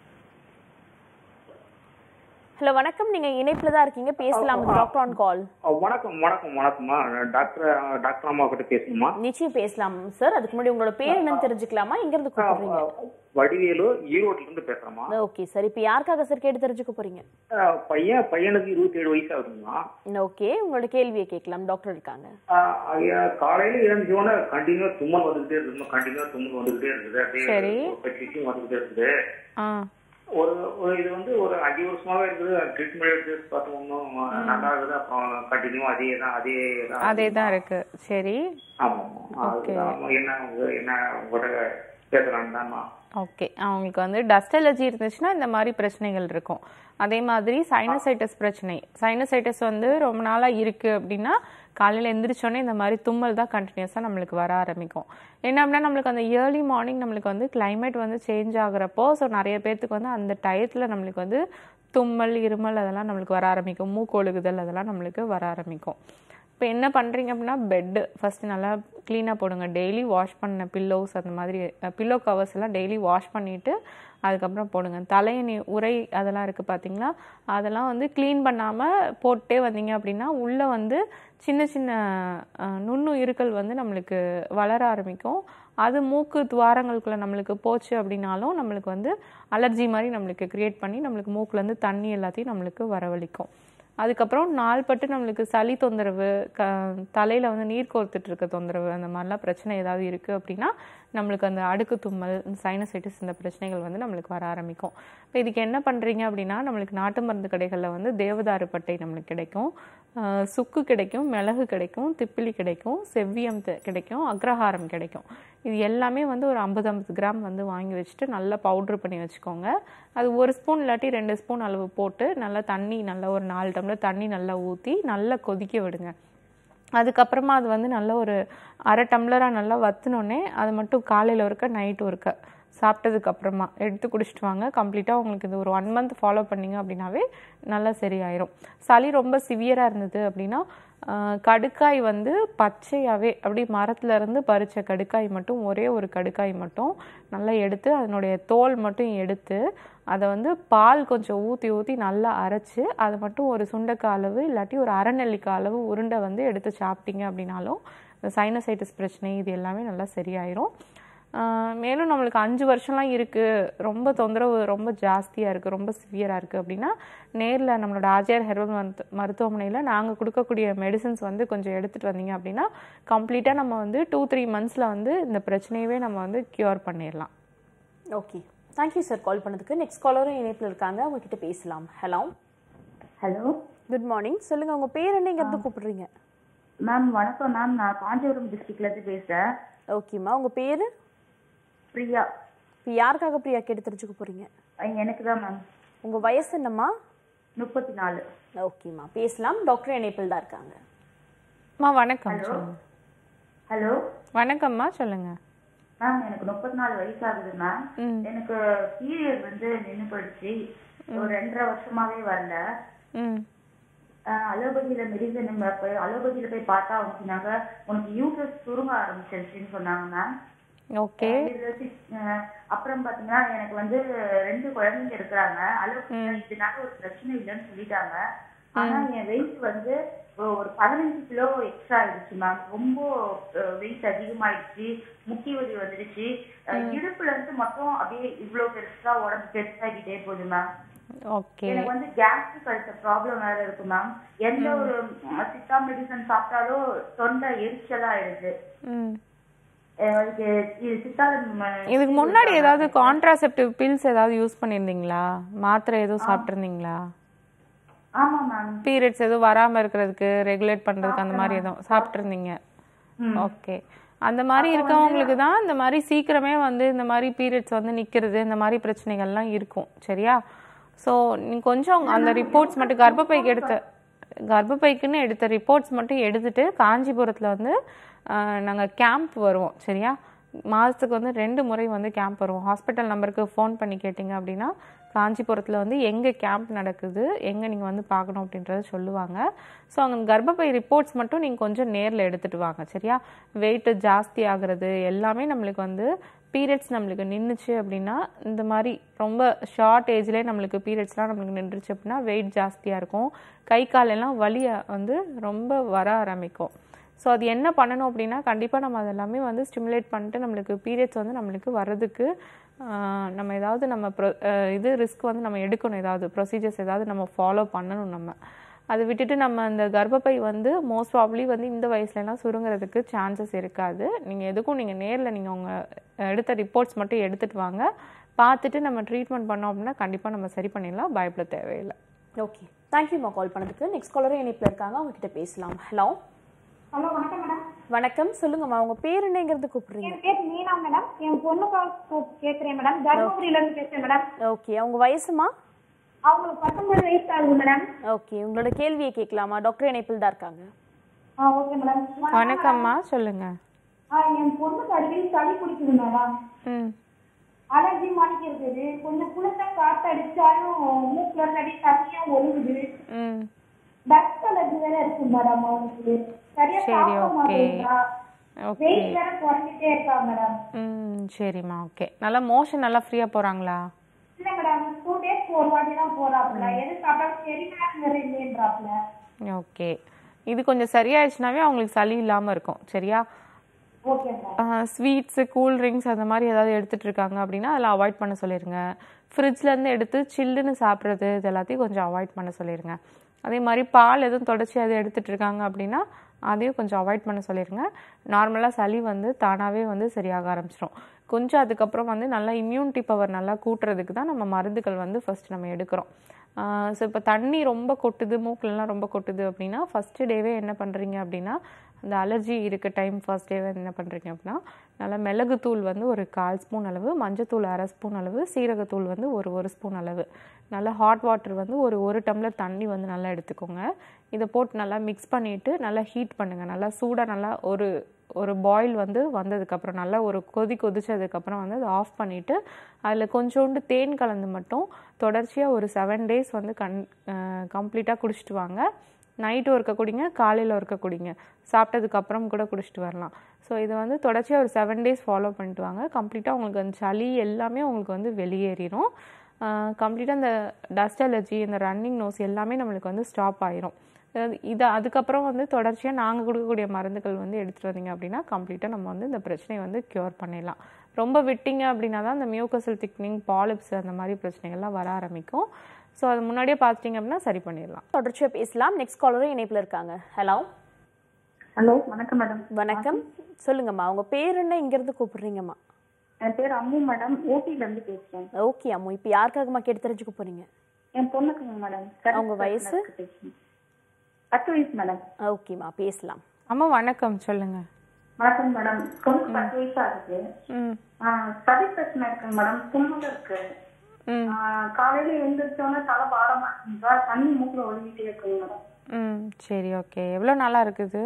ஹலோ வணக்கம் நீங்க இணைப்புல தான் இருக்கீங்க பேசலாம் டாக்டர் ஆன் கால் அஹ் வணக்கம் வணக்கம் வணக்கம்மா டாக்டர் டாக்டர் அம்மா கிட்ட பேசணுமா நிச்சயம் பேசலாம் சார் அதுக்கு முன்னாடி உங்களோட பேர் என்னன்னு தெரிஞ்சுக்கலாமா இங்க இருந்து கூப்பிடுறீங்க வடிவேலு ஈரோட்ல இருந்து பேசுறேம்மா ஓகே சார் இப்போ யாருக்காக சார் கேட்டு தெரிஞ்சுக்க போறீங்க அஹ் பையன் பையனுக்கு இருபத்தி ஏழு வயசு ஆகுதுமா ஓகே உங்களோட கேள்வியை கேட்கலாம் டாக்டர் இருக்காங்க அஹ் ஐயா, காலையில எழுந்தோடனே கண்டினியூ தும்மல் வந்துகிட்டே இருக்குது கண்டினியூ தும்மல் வந்துகிட்டே இருக்குது சரி. அப்படியே கிச்சும் வந்துகிட்டே இருக்குது ஆ ஒரு ஒரு இது வந்து ஒரு அஞ்சு வருஷமாவே இருக்குது ட்ரீட்மெண்ட் எடுத்து பார்த்து ஒன்றும் நல்லா இருக்குது அப்புறம் கண்டினியூ அதே தான் அதே தான் அதே தான் இருக்கு சரி ஆமாம்மா அதுதான் என்ன உங்க- என்ன உங்கள்கிட்ட பேசலான்னு தான்மா ஓகே அவங்களுக்கு வந்து டஸ்ட் அலர்ஜி இருந்துச்சுன்னா இந்த மாதிரி பிரச்சனைகள் இருக்கும் அதே மாதிரி சைனசைட்டிஸ் பிரச்சனை சைனசைட்டிஸ் வந்து ரொம்ப நாளாக இருக்குது அப்படின்னா காலையில் எந்திரிச்சோன்னே இந்த மாதிரி தும்மல் தான் கண்டினியூஸாக நம்மளுக்கு வர ஆரம்பிக்கும் என்ன அப்படின்னா நம்மளுக்கு அந்த ஏர்லி மார்னிங் நம்மளுக்கு வந்து climate வந்து சேஞ்ச் ஆகுறப்போ ஸோ நிறைய பேர்த்துக்கு வந்து அந்த டயத்தில் நம்மளுக்கு வந்து தும்மல் இருமல் அதெல்லாம் நம்மளுக்கு வர ஆரம்பிக்கும் மூக்கொழுகுதல் அதெல்லாம் நம்மளுக்கு வர ஆரம்பிக்கும் இப்போ என்ன பண்ணுறீங்க அப்படின்னா பெட்டு ஃபஸ்ட்டு நல்லா க்ளீனாக போடுங்க டெய்லி வாஷ் பண்ண பில்லோஸ் அந்த மாதிரி பில்லோ கவர்ஸ் எல்லாம் டெய்லி வாஷ் பண்ணிவிட்டு அதுக்கப்புறம் போடுங்க தலையணி உரை அதெல்லாம் இருக்குது பார்த்தீங்களா அதெல்லாம் வந்து க்ளீன் பண்ணாமல் போட்டே வந்தீங்க அப்படின்னா உள்ளே வந்து சின்ன சின்ன அஹ், நுண்ணுயிர்கள் வந்து நம்மளுக்கு வளர ஆரம்பிக்கும் அது மூக்கு துவாரங்களுக்குள்ள நம்மளுக்கு போச்சு அப்படின்னாலும் நம்மளுக்கு வந்து அலர்ஜி மாதிரி நம்மளுக்கு கிரியேட் பண்ணி நம்மளுக்கு மூக்குலேருந்து தண்ணி எல்லாத்தையும் நம்மளுக்கு வரவழைக்கும் அதுக்கப்புறம் நாள்பட்டு நம்மளுக்கு சளி தொந்தரவு க தலையில் வந்து நீர் கோர்த்துட்டு இருக்க தொந்தரவு அந்த மாதிரிலாம் பிரச்சனை ஏதாவது இருக்குது அப்படின்னா நம்மளுக்கு அந்த அடுக்கு தும்மல் சைனசைட்டிஸ் இந்த பிரச்சனைகள் வந்து நம்மளுக்கு வர ஆரம்பிக்கும் இப்போ இதுக்கு என்ன பண்ணுறீங்க அப்படின்னா நம்மளுக்கு நாட்டு மருந்து கடைகளில் வந்து தேவதாரு பட்டை நம்மளுக்கு கிடைக்கும் ஆஹ் சுக்கு கிடைக்கும் மிளகு கிடைக்கும் திப்பிலி கிடைக்கும் செவ்வியம் தி- கிடைக்கும் அக்ரஹாரம் கிடைக்கும் இது எல்லாமே வந்து ஒரு ஐம்பது ஐம்பது கிராம் வந்து வாங்கி வச்சுட்டு நல்லா பவுட்ரு பண்ணி வச்சுக்கோங்க அது ஒரு ஸ்பூன் இல்லாட்டி ரெண்டு ஸ்பூன் அளவு போட்டு நல்லா தண்ணி நல்லா ஒரு நாலு டம்ளர் தண்ணி நல்லா ஊற்றி நல்லா கொதிக்க விடுங்க அதுக்கப்புறமா அது வந்து நல்ல ஒரு அரை டம்ளராக நல்லா வத்துனோடனே அது மட்டும் காலையில் ஒருக்க நைட்டு ஒருக்க சாப்பிட்டதுக்கு அப்புறமா எடுத்து குடிச்சிட்டு வாங்க கம்ப்ளீட்டாக உங்களுக்கு இது ஒரு ஒன் மந்த் ஃபாலோ பண்ணீங்க அப்படின்னாவே நல்லா சரியாயிரும் சளி ரொம்ப சிவியராக இருந்தது அப்படின்னா ஆஹ், கடுக்காய் வந்து பச்சையாகவே அப்படி மரத்துல இருந்து பறிச்ச கடுக்காய் மட்டும் ஒரே ஒரு கடுக்காய் மட்டும் நல்லா எடுத்து அதனுடைய தோல் மட்டும் எடுத்து அதை வந்து பால் கொஞ்சம் ஊற்றி ஊற்றி நல்லா அரைச்சு அதை மட்டும் ஒரு சுண்டைக்காய் அளவு இல்லாட்டி ஒரு அரை நெல்லிக்காய் அளவு உருண்டை வந்து எடுத்து சாப்பிட்டீங்க அப்படின்னாலும் இந்த சைனசைட்டிஸ் பிரச்சனை இது எல்லாமே நல்லா சரியாயிரும் ஆஹ் மேலும் நம்மளுக்கு அஞ்சு வருஷம்லாம் இருக்குது ரொம்ப தொந்தரவு ரொம்ப ஜாஸ்தியாக இருக்குது ரொம்ப சிவியராக இருக்குது அப்படின்னா நேரில் நம்மளோட ஆர்ஜிஆர் ஹெர்பல் மருத்து மருத்துவமனையில் நாங்கள் கொடுக்கக்கூடிய மெடிசின்ஸ் வந்து கொஞ்சம் எடுத்துகிட்டு வந்தீங்க அப்படின்னா கம்ப்ளீட்டாக நம்ம வந்து டூ த்ரீ மந்த்ஸில் வந்து இந்த பிரச்சனையவே நம்ம வந்து க்யூர் பண்ணிடலாம் ஓகே தேங்க்யூ சார் கால் பண்ணதுக்கு நெக்ஸ்ட் காலரும் இணைப்பில் இருக்காங்க அவங்க கிட்ட பேசலாம் ஹலோ ஹலோ குட் மார்னிங் சொல்லுங்க உங்க பேர் என்ன இங்க இருந்து கூப்பிடுறீங்க மேம் வணக்கம் மேம் நான் காஞ்சிபுரம் டிஸ்ட்ரிக்ட்ல இருந்து பேசுறேன் ஓகேம்மா உங்க பேரு பிரியா இப்போ யாருக்காக பிரியா கேட்டு தெரிஞ்சுக்க போறீங்க அஹ் எனக்கு தான் மேம் உங்க வயசு என்னம்மா முப்பத்தி நாலு ஓகேம்மா பேசலாம் டாக்டர் இணைப்பில் தான் இருக்காங்க அம்மா வணக்கம் சொல்லுங்க ஹலோ வணக்கம்மா சொல்லுங்கள் மேம் எனக்கு முப்பத்தி நாலு வயசு ஆகுது மேம் ம் எனக்கு பீரியட் வந்து நின்று போயிடுச்சு ஒரு ரெண்டரை வருஷமாவே வரல ம் அஹ் அலோபதியில மெடிசன் போய் அலோபதியில போய் பார்த்தா அவங்க சொன்னாங்க உனக்கு யூட்ரஸ் சுருங்க ஆரம்பிச்சிருச்சுன்னு சொன்னாங்க மேம் ஓகே இதுல சி- அஹ் அப்புறம் பாத்தீங்கன்னா எனக்கு வந்து ரெண்டு குழந்தைங்க இருக்கிறாங்க அலோபதியில இதனால ஒரு பிரச்சனை இல்லைன்னு சொல்லிட்டாங்க ஆனா என் வெயிட் வந்து ஒ- ஒரு பதினஞ்சு கிலோ எக்ஸ்ட்ரா ஆயிடுச்சு மேம் ரொம்ப வெயிட் அதிகமாயிடுச்சு முட்டி வலி வந்துடுச்சு அஹ் இடுப்புல இருந்து மொத்தம் அப்படியே இவ்வளவு பெருசா உடம்பு பெருசாகிட்டே போகுது மேம் ஓகே எனக்கு வந்து கேஸ்ட்ரிக் அல்சர் ப்ராப்ளம் வேற இருக்கு மேம் எந்த ஒரு ம், சித்தா மெடிசன் சாப்பிட்டாலும் தொண்டை எரிச்சலா ஆயிடுது ம் அஹ் அதுக்கு இது சித்தால ம- இதுக்கு முன்னாடி ஏதாவது கான்ட்ராசெப்டிவ் பில்ஸ் ஏதாவது யூஸ் பண்ணியிருந்தீங்களா மாத்திரை எதுவும் சாப்பிட்ருந்தீங்களா ஆமா மேம் பீரியட்ஸ் எதுவும் வராமல் இருக்கிறதுக்கு ரெகுலேட் பண்ணுறதுக்கு அந்த மாதிரி எதுவும் சாப்பிட்ருந்தீங்க ஓகே அந்த மாதிரி இருக்கவங்களுக்கு தான் இந்த மாதிரி சீக்கிரமே வந்து இந்த மாதிரி பீரியட்ஸ் வந்து நிற்கிறது இந்த மாதிரி பிரச்சனைகள்லாம் இருக்கும் சரியா ஸோ நீ கொஞ்சம் அந்த ரிப்போர்ட்ஸ் மட்டும் கர்ப்பப்பைக்கு எடுத்த கர்ப்பப்பைக்குன்னு எடுத்த ரிப்போர்ட்ஸ் மட்டும் எடுத்துட்டு காஞ்சிபுரத்தில் வந்து நாங்கள் கேம்ப் வருவோம் சரியா மாதத்துக்கு வந்து ரெண்டு முறை வந்து கேம்ப் வருவோம் ஹாஸ்பிட்டல் நம்பருக்கு ஃபோன் பண்ணி கேட்டிங்க அப்படின்னா காஞ்சிபுரத்தில் வந்து எங்கே கேம்ப் நடக்குது எங்கே நீங்கள் வந்து பார்க்கணும் அப்படின்றத சொல்லுவாங்க ஸோ அங்கே கர்ப்பப்பை ரிப்போர்ட்ஸ் மட்டும் நீங்கள் கொஞ்சம் நேரில் எடுத்துகிட்டு வாங்க சரியா வெயிட்டு ஜாஸ்தி ஆகுறது எல்லாமே நம்மளுக்கு வந்து பீரியட்ஸ் நம்மளுக்கு நின்றுச்சு அப்படின்னா இந்த மாதிரி ரொம்ப ஷார்ட் ஏஜ்லேயே நம்மளுக்கு பீரியட்ஸ்லாம் நம்மளுக்கு நின்றுச்சு அப்படின்னா வெயிட் ஜாஸ்தியாக இருக்கும் கை காலெல்லாம் வலியை வந்து ரொம்ப வர ஆரம்பிக்கும் ஸோ அது என்ன பண்ணணும் அப்படின்னா கண்டிப்பாக நம்ம அதெல்லாமே வந்து ஸ்டிமுலேட் பண்ணிட்டு நம்மளுக்கு பீரியட்ஸ் வந்து நம்மளுக்கு வர்றதுக்கு ஆஹ், நம்ம ஏதாவது நம்ம pro- ஆஹ், இது ரிஸ்க் வந்து நம்ம எடுக்கணும் ஏதாவது ப்ரொசீஜர்ஸ் ஏதாவது நம்ம ஃபாலோ பண்ணணும் நம்ம அதை விட்டுட்டு நம்ம அந்த கர்ப்பப்பை வந்து மோஸ்ட் ப்ராப்ளி வந்து இந்த வயசுலலாம் சுருங்குறதுக்கு சான்சஸ் இருக்காது நீங்கள் எதுக்கும் நீங்கள் நேரில் நீங்கள் உங்கள் எடுத்த ரிப்போர்ட்ஸ் மட்டும் எடுத்துகிட்டு வாங்க பார்த்துட்டு நம்ம ட்ரீட்மெண்ட் பண்ணோம் அப்படின்னா கண்டிப்பாக நம்ம சரி பண்ணிடலாம் பயப்பட தேவையில்லை ஓகே தேங்க்யூம்மா கால் பண்ணதுக்கு நெக்ஸ்ட் காலரும் இணைப்பில் இருக்காங்க அவங்க கிட்ட பேசலாம் ஹலோ ஹலோ வணக்கம் மேடம் வணக்கம் சொல்லுங்கம்மா உங்க பேர் என்னங்கிறது கூப்பிடுறீங்க என் பேர் மீனா மேடம் என் பொண்ணுக்காக கேட்குறேன் மேடம் தர்மபுரியில இருந்து பேசுறேன் மேடம் ஓகே அவங்க வயசுமா அவங்களுக்கு பத்தொன்பது வயசு ஆகுது மேடம் ஓகே உங்களோட கேள்வியை கேட்கலாமா டாக்டர் இணைப்பில் தான் இருக்காங்க ஆ ஓகே மேடம் வணக்கம்மா சொல்லுங்கள் ஆ என் பொண்ணுக்கு அடிக்கடி சளி பிடிக்குது மேடம் ம் அலர்ஜி மாதிரி இருக்குது கொஞ்சம் குளிர்ந்த காத்து அடிச்சாலும் மூக்குல சளி தண்ணியா ஒழுகுது ம் டஸ்ட் அலர்ஜி வேற இருக்கு மேடம் அவங்களுக்கு சரியா சரி, சாப்பிட okay. மாட்டேங்கிறா ஓகே வெயிட் வேற குறைஞ்சிட்டே இருக்கா மேடம் ம் சரிம்மா ஓகே நல்லா மோஷன் நல்லா ஃப்ரீயாக போகிறாங்களா இல்ல மேடம் டூ டேஸ் ஒரு வாட்டி தான் போறாப்புல எது சாப்பிட்டாலும் சரி வேற இல்லைன்றாப்புல ஓகே இது கொஞ்சம் சரியாயிடுச்சுனாவே அவங்களுக்கு சளி இல்லாமல் இருக்கும் சரியா okay madam sweets cool drinks அந்த மாதிரி ஏதாவது எடுத்துட்டு இருக்காங்க அப்படின்னா அதில் அவாய்ட் பண்ண சொல்லிடுங்க ஃப்ரிட்ஜ்லேருந்து எடுத்து சில்லுன்னு சாப்பிட்றது இது எல்லாத்தையும் கொஞ்சம் அவாய்ட் பண்ண சொல்லிடுங்க அதே மாதிரி பால் எதுவும் தொடச்சி அதை எடுத்துட்டு இருக்காங்க அப்படின்னா அதையும் கொஞ்சம் அவாய்ட் பண்ண சொல்லிடுங்க நார்மலாக சளி வந்து தானாகவே வந்து சரியாக ஆரம்பிச்சிடும் கொஞ்சம் அதுக்கப்புறம் வந்து நல்லா இம்யூனிட்டி பவர் நல்லா கூட்டுறதுக்கு தான் நம்ம மருந்துகள் வந்து ஃபர்ஸ்ட் நம்ம எடுக்கிறோம் ஸோ இப்போ தண்ணி ரொம்ப கொட்டுது மூக்குலலாம் ரொம்ப கொட்டுது அப்படின்னா ஃபஸ்ட்டு டேவே என்ன பண்ணுறீங்க அப்படின்னா அந்த அலர்ஜி இருக்க டைம் ஃபர்ஸ்ட் டேவே என்ன பண்ணுறீங்க அப்படின்னா நல்லா மிளகுத்தூள் வந்து ஒரு கால் ஸ்பூன் அளவு மஞ்சத்தூள் அரை ஸ்பூன் அளவு சீரகத்தூள் வந்து ஒரு ஒரு ஸ்பூன் அளவு நல்லா ஹாட் வாட்டர் வந்து ஒரு ஒரு டம்ளர் தண்ணி வந்து நல்லா எடுத்துக்கோங்க இதை போட்டு நல்லா மிக்ஸ் பண்ணிவிட்டு நல்லா ஹீட் பண்ணுங்கள் நல்லா சூடாக நல்லா ஒரு ஒரு பாயில் வந்து வந்ததுக்கப்புறம் நல்லா ஒரு கொதி கொதிச்சதுக்கப்புறம் வந்து அதை ஆஃப் பண்ணிவிட்டு அதில் கொஞ்சோண்டு தேன் கலந்து மட்டும் தொடர்ச்சியாக ஒரு செவன் டேஸ் வந்து கண் கம்ப்ளீட்டாக குடிச்சிட்டு வாங்க நைட்டு ஒருக்க குடிங்க காலையில் ஒருக்க குடிங்க சாப்பிட்டதுக்கப்புறம் கூட குடிச்சிட்டு வரலாம் ஸோ இது வந்து தொடர்ச்சியாக ஒரு செவன் டேஸ் ஃபாலோ பண்ணிட்டு வாங்க கம்ப்ளீட்டாக உங்களுக்கு அந்த சளி எல்லாமே உங்களுக்கு வந்து வெளியேறிடும் கம்ப்ளீட்டாக அந்த டஸ்ட் அலர்ஜி இந்த ரன்னிங் நோஸ் எல்லாமே நம்மளுக்கு வந்து ஸ்டாப் ஆயிரும் அதாவது இது அதுக்கப்புறம் வந்து தொடர்ச்சியாக நாங்கள் கொடுக்கக்கூடிய மருந்துகள் வந்து எடுத்துகிட்டு வந்தீங்க அப்படின்னா கம்ப்ளீட்டாக நம்ம வந்து இந்த பிரச்சனையை வந்து க்யூர் பண்ணிடலாம் ரொம்ப விட்டீங்க அப்படின்னா தான் அந்த மியூக்கசல் திக்னிங் பாலிப்ஸ் அந்த மாதிரி பிரச்சனைகள்லாம் வர ஆரம்பிக்கும் ஸோ அது முன்னாடியே பார்த்துட்டிங்க அப்படின்னா சரி பண்ணிடலாம் தொடர்ச்சியா பேசலாம் நெக்ஸ்ட் காலரும் இணைப்புல இருக்காங்க ஹலோ ஹலோ வணக்கம் மேடம் வணக்கம் சொல்லுங்கம்மா உங்க பேர் என்ன இங்க இருந்து கூப்பிடுறீங்கம்மா என் பேர் அம்மு மேடம் ஊட்டில இருந்து பேசுறேன் ஓகே அம்மு இப்போ யாருக்காகம்மா கேட்டு தெரிஞ்சுக்க போறீங்க என் பொண்ணுக்குங்க மேடம் அவங்க வயசு? பத்து வயசு மேடம் ஓகேம்மா பேசலாம் அம்மா வணக்கம் சொல்லுங்க வணக்கம் மேடம் பொண்ணுக்கு பத்து வயசு ஆகுது ம் ஆஹ் சதி பிரச்சனை இருக்குங்க மேடம் தும்மல் இருக்கு ம் ஆஹ் காலையில எழுந்திரிச்சோன்னே தலை பாரமா இருக்குங்க தண்ணி மூக்குல ஒழுங்கிட்டே இருக்குங்க மேடம் ம் சரி ஓகே எவ்வளோ நாளாக இருக்குது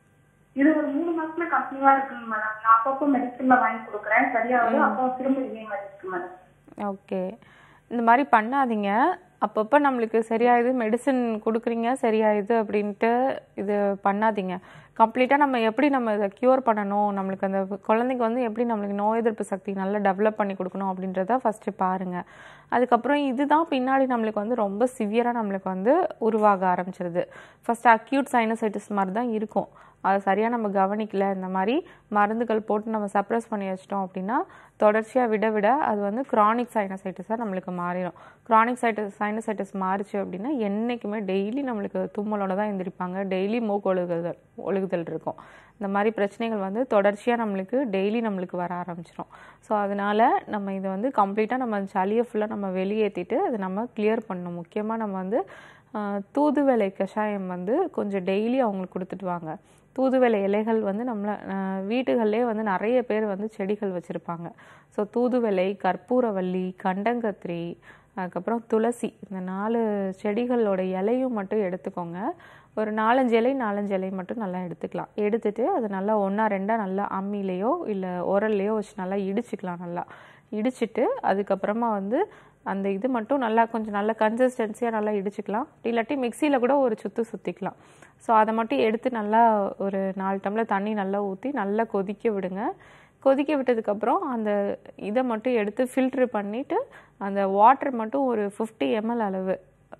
இது ஒரு மூணு மாசத்துல கண்டினியூவா இருக்குங்க மேடம் நான் அப்பப்போ மெடிசன்ல வாங்கி கொடுக்குறேன் சரியாகுது அப்போ திரும்ப இதே மாதிரி இருக்கு மேடம் ஓகே இந்த மாதிரி பண்ணாதீங்க அப்பப்போ நம்மளுக்கு சரியாயுது மெடிசன் கொடுக்குறீங்க சரியாயுது அப்படின்ட்டு இது பண்ணாதீங்க கம்ப்ளீட்டாக நம்ம எப்படி நம்ம இதை க்யூர் பண்ணணும் நம்மளுக்கு அந்த குழந்தைக்கு வந்து எப்படி நம்மளுக்கு நோய் எதிர்ப்பு சக்தி நல்லா டெவலப் பண்ணி கொடுக்கணும் அப்படின்றத ஃபஸ்ட்டு பாருங்கள் அதுக்கப்புறம் இதுதான் பின்னாடி நம்மளுக்கு வந்து ரொம்ப சிவியராக நம்மளுக்கு வந்து உருவாக ஆரம்பிச்சிருது ஃபஸ்ட்டு அக்யூட் சைனசைட்டிஸ் மாதிரி தான் இருக்கும் அதை சரியாக நம்ம கவனிக்கல இந்த மாதிரி மருந்துகள் போட்டு நம்ம சப்ரஸ் பண்ணி வச்சிட்டோம் அப்படின்னா தொடர்ச்சியாக விட விட அது வந்து க்ரானிக் சைனசைட்டிஸாக நம்மளுக்கு மாறிடும் க்ரானிக் சைட்டஸ் சைனசைட்டிஸ் மாறிச்சு அப்படின்னா என்றைக்குமே டெய்லி நம்மளுக்கு தும்மலோட தான் எந்திரிப்பாங்க டெய்லி மூக்கு ஒழுகுதல் ஒழுகுதல் இருக்கும் இந்த மாதிரி பிரச்சனைகள் வந்து தொடர்ச்சியாக நம்மளுக்கு டெய்லி நம்மளுக்கு வர ஆரம்பிச்சிடும் ஸோ அதனால் நம்ம இதை வந்து கம்ப்ளீட்டாக நம்ம சளியை ஃபுல்லாக நம்ம வெளியேற்றிட்டு அதை நம்ம கிளியர் பண்ணணும் முக்கியமாக நம்ம வந்து ஆஹ், தூதுவளை கஷாயம் வந்து கொஞ்சம் டெய்லி அவங்களுக்கு கொடுத்துட்டு வாங்க தூதுவளை இலைகள் வந்து நம்மள ஆஹ், வீடுகள்லே வந்து நிறைய பேர் வந்து செடிகள் வச்சுருப்பாங்க ஸோ தூதுவளை கற்பூரவள்ளி கண்டங்கத்திரி அதுக்கப்புறம் துளசி இந்த நாலு செடிகளோட இலையும் மட்டும் எடுத்துக்கோங்க ஒரு நாலஞ்சு இலை நாலஞ்சு இலை மட்டும் நல்லா எடுத்துக்கலாம் எடுத்துட்டு அது நல்லா ஒன்றா ரெண்டாக நல்லா அம்மிலேயோ இல்லை உரல்லையோ வச்சு நல்லா இடிச்சுக்கலாம் நல்லா இடிச்சிட்டு அதுக்கப்புறமா வந்து அந்த இது மட்டும் நல்லா கொஞ்சம் நல்ல கன்சிஸ்டன்சியாக நல்லா இடிச்சுக்கலாம் இல்லாட்டி மிக்சியில் கூட ஒரு சுத்து சுற்றிக்கலாம் ஸோ அதை மட்டும் எடுத்து நல்லா ஒரு நாலு டம்ளர் தண்ணி நல்லா ஊற்றி நல்லா கொதிக்க விடுங்க கொதிக்க விட்டதுக்கப்புறம் அந்த இதை மட்டும் எடுத்து ஃபில்ட்ரு பண்ணிவிட்டு அந்த வாட்டர் மட்டும் ஒரு ஃபிஃப்டி எம்எல் அளவு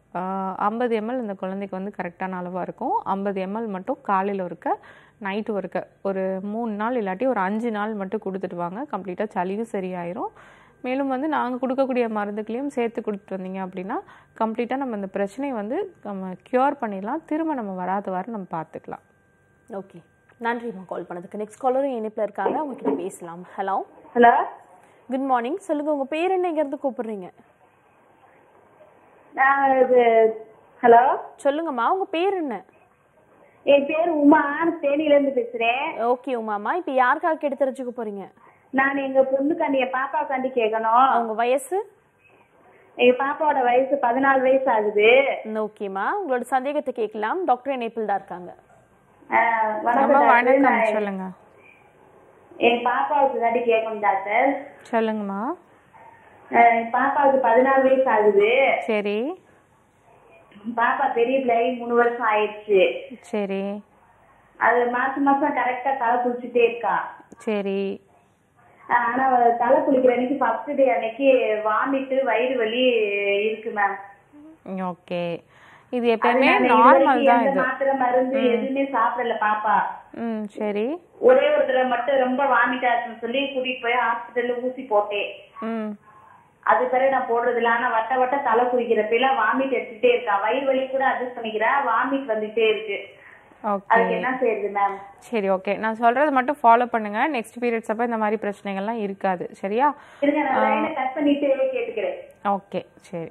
ஐம்பது எம்எல் இந்த குழந்தைக்கு வந்து கரெக்டான அளவாக இருக்கும் ஐம்பது எம்எல் மட்டும் காலையில் ஒருக்க நைட்டு ஒருக்க ஒரு மூணு நாள் இல்லாட்டி ஒரு அஞ்சு நாள் மட்டும் கொடுத்துட்டு வாங்க கம்ப்ளீட்டாக சளியும் சரியாயிரும் மேலும் வந்து நாங்கள் கொடுக்கக்கூடிய மருந்துகளையும் சேர்த்து கொடுத்துட்டு வந்தீங்க அப்படின்னா கம்ப்ளீட்டாக நம்ம இந்த பிரச்சனையை வந்து நம்ம க்யூர் பண்ணிடலாம் திரும்ப நம்ம வராத வர நம்ம பார்த்துக்கலாம் ஓகே நன்றிம்மா கால் பண்ணதுக்கு நெக்ஸ்ட் காலரும் இணைப்புல இருக்காங்க அவங்க கிட்ட பேசலாம் ஹலோ ஹலோ குட் மார்னிங் சொல்லுங்க உங்க பேர் என்ன இங்க இருந்து கூப்பிடுறீங்க நான் இது ஹலோ சொல்லுங்கம்மா உங்க பேர் என்ன என் பேர் உமா நான் தேனியில இருந்து பேசுறேன் ஓகே உமாமா இப்போ யாருக்காக கேட்டு தெரிஞ்சுக்க போறீங்க நான் எங்க பொண்ணுக்காண்டி என் பாப்பாக்காண்டி கேட்கணும் அவங்க வயசு எங்க பாப்பாவோட வயசு பதினாலு வயசு ஆகுது ஓகேம்மா உங்களோட சந்தேகத்தை கேட்கலாம் டாக்டர் இணைப்பில் தான் இருக்காங்க ஆஹ் ரொம்ப வணக்கம் டாக்டர். வணக்கம் நான் சொல்லுங்க என் பாப்பாவுக்கு தாண்டி கேட்கணும் டாக்டர் சொல்லுங்கம்மா ஆஹ் என் பாப்பாவுக்கு பதினாலு வயசு ஆகுது சரி பாப்பா பெரிய பிள்ளை மூணு வருஷம் ஆயிடுச்சு சரி அது மாசம் மாசம் கரெக்டா தலை குளிச்சுட்டே இருக்கா சரி ஆஹ் ஆனா அவ தலை குளிக்கிற அன்னைக்கு ஃபர்ஸ்ட் டே அன்னைக்கு வாமிட்டு வயிறு வலி இருக்கு மேம் ஓகே இது எப்பயுமே நார்மல் தான் இது மாத்திரை மருந்து எதுவுமே சாப்பிடல பாப்பா ம் சரி ஒரே ஒரு தடவை மட்டும் ரொம்ப வாமிட்டா இருக்குன்னு சொல்லி கூட்டிட்டு போய் ஹாஸ்பிட்டல்ல ஊசி போட்டேன் ம் அது பிறகு நான் போடுறது இல்ல ஆனா வட்ட வட்ட தலை குளிக்கிறப்ப எல்லாம் வாமிட் எடுத்துட்டே இருக்கா வயிறு வலி கூட அட்ஜஸ்ட் பண்ணிக்கிறா வாமிட் வந்துட்டே இருக்கு ஓகே அதுக்கு என்ன செய்யுது மேம் சரி ஓகே நான் சொல்றது மட்டும் ஃபாலோ பண்ணுங்க நெக்ஸ்ட் பீரியட்ஸ் அப்போ இந்த மாதிரி பிரச்சனைகள்லாம் இருக்காது சரியா இருங்க நான் லைனை கட் பண்ணிட்டு கேட்டுக்கிறேன் ஓகே சரி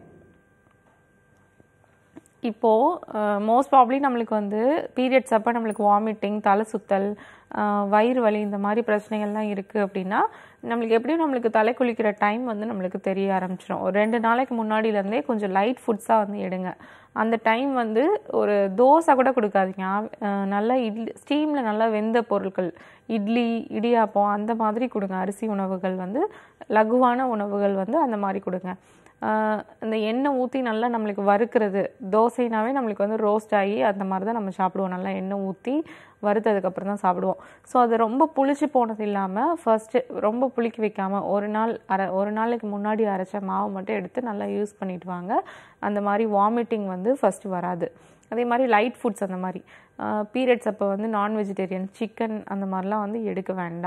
இப்போது மோஸ்ட் ப்ராப்ளி நம்மளுக்கு வந்து பீரியட்ஸ் அப்போ நம்மளுக்கு வாமிட்டிங் தலை சுத்தல் அஹ், வயிறு வலி இந்த மாதிரி பிரச்சனைகள்லாம் இருக்குது அப்படின்னா நம்மளுக்கு எப்படியும் நம்மளுக்கு தலை குளிக்கிற டைம் வந்து நம்மளுக்கு தெரிய ஆரம்பிச்சிடும் ஒரு ரெண்டு நாளைக்கு முன்னாடியிலேருந்தே கொஞ்சம் லைட் ஃபுட்ஸாக வந்து எடுங்க அந்த டைம் வந்து ஒரு தோசை கூட கொடுக்காதீங்க ஆவி- அஹ், நல்லா இட்லி ஸ்டீமில் நல்லா வெந்த பொருட்கள் இட்லி இடியாப்பம் அந்த மாதிரி கொடுங்க அரிசி உணவுகள் வந்து லகுவான உணவுகள் வந்து அந்த மாதிரி கொடுங்க ஆஹ் இந்த எண்ணெய் ஊற்றி நல்லா நம்மளுக்கு வறுக்கிறது தோசைனாவே நம்மளுக்கு வந்து ரோஸ்ட் ஆகி அந்த மாதிரி தான் நம்ம சாப்பிடுவோம் நல்லா எண்ணெய் ஊற்றி வறுத்ததுக்கப்புறம் தான் சாப்பிடுவோம் ஸோ அது ரொம்ப புளிச்சு போனது இல்லாமல் ஃபர்ஸ்ட்டு ரொம்ப புளிக்க வைக்காமல் ஒரு நாள் அரை ஒரு நாளைக்கு முன்னாடி அரைச்ச மாவு மட்டும் எடுத்து நல்லா யூஸ் பண்ணிட்டு வாங்க அந்த மாதிரி வாமிட்டிங் வந்து ஃபஸ்ட்டு வராது அதே மாதிரி லைட் ஃபுட்ஸ் அந்த மாதிரி பீரியட்ஸ் அப்போ வந்து நான் வெஜிடேரியன் சிக்கன் அந்த மாதிரிலாம் வந்து எடுக்க வேண்டாம்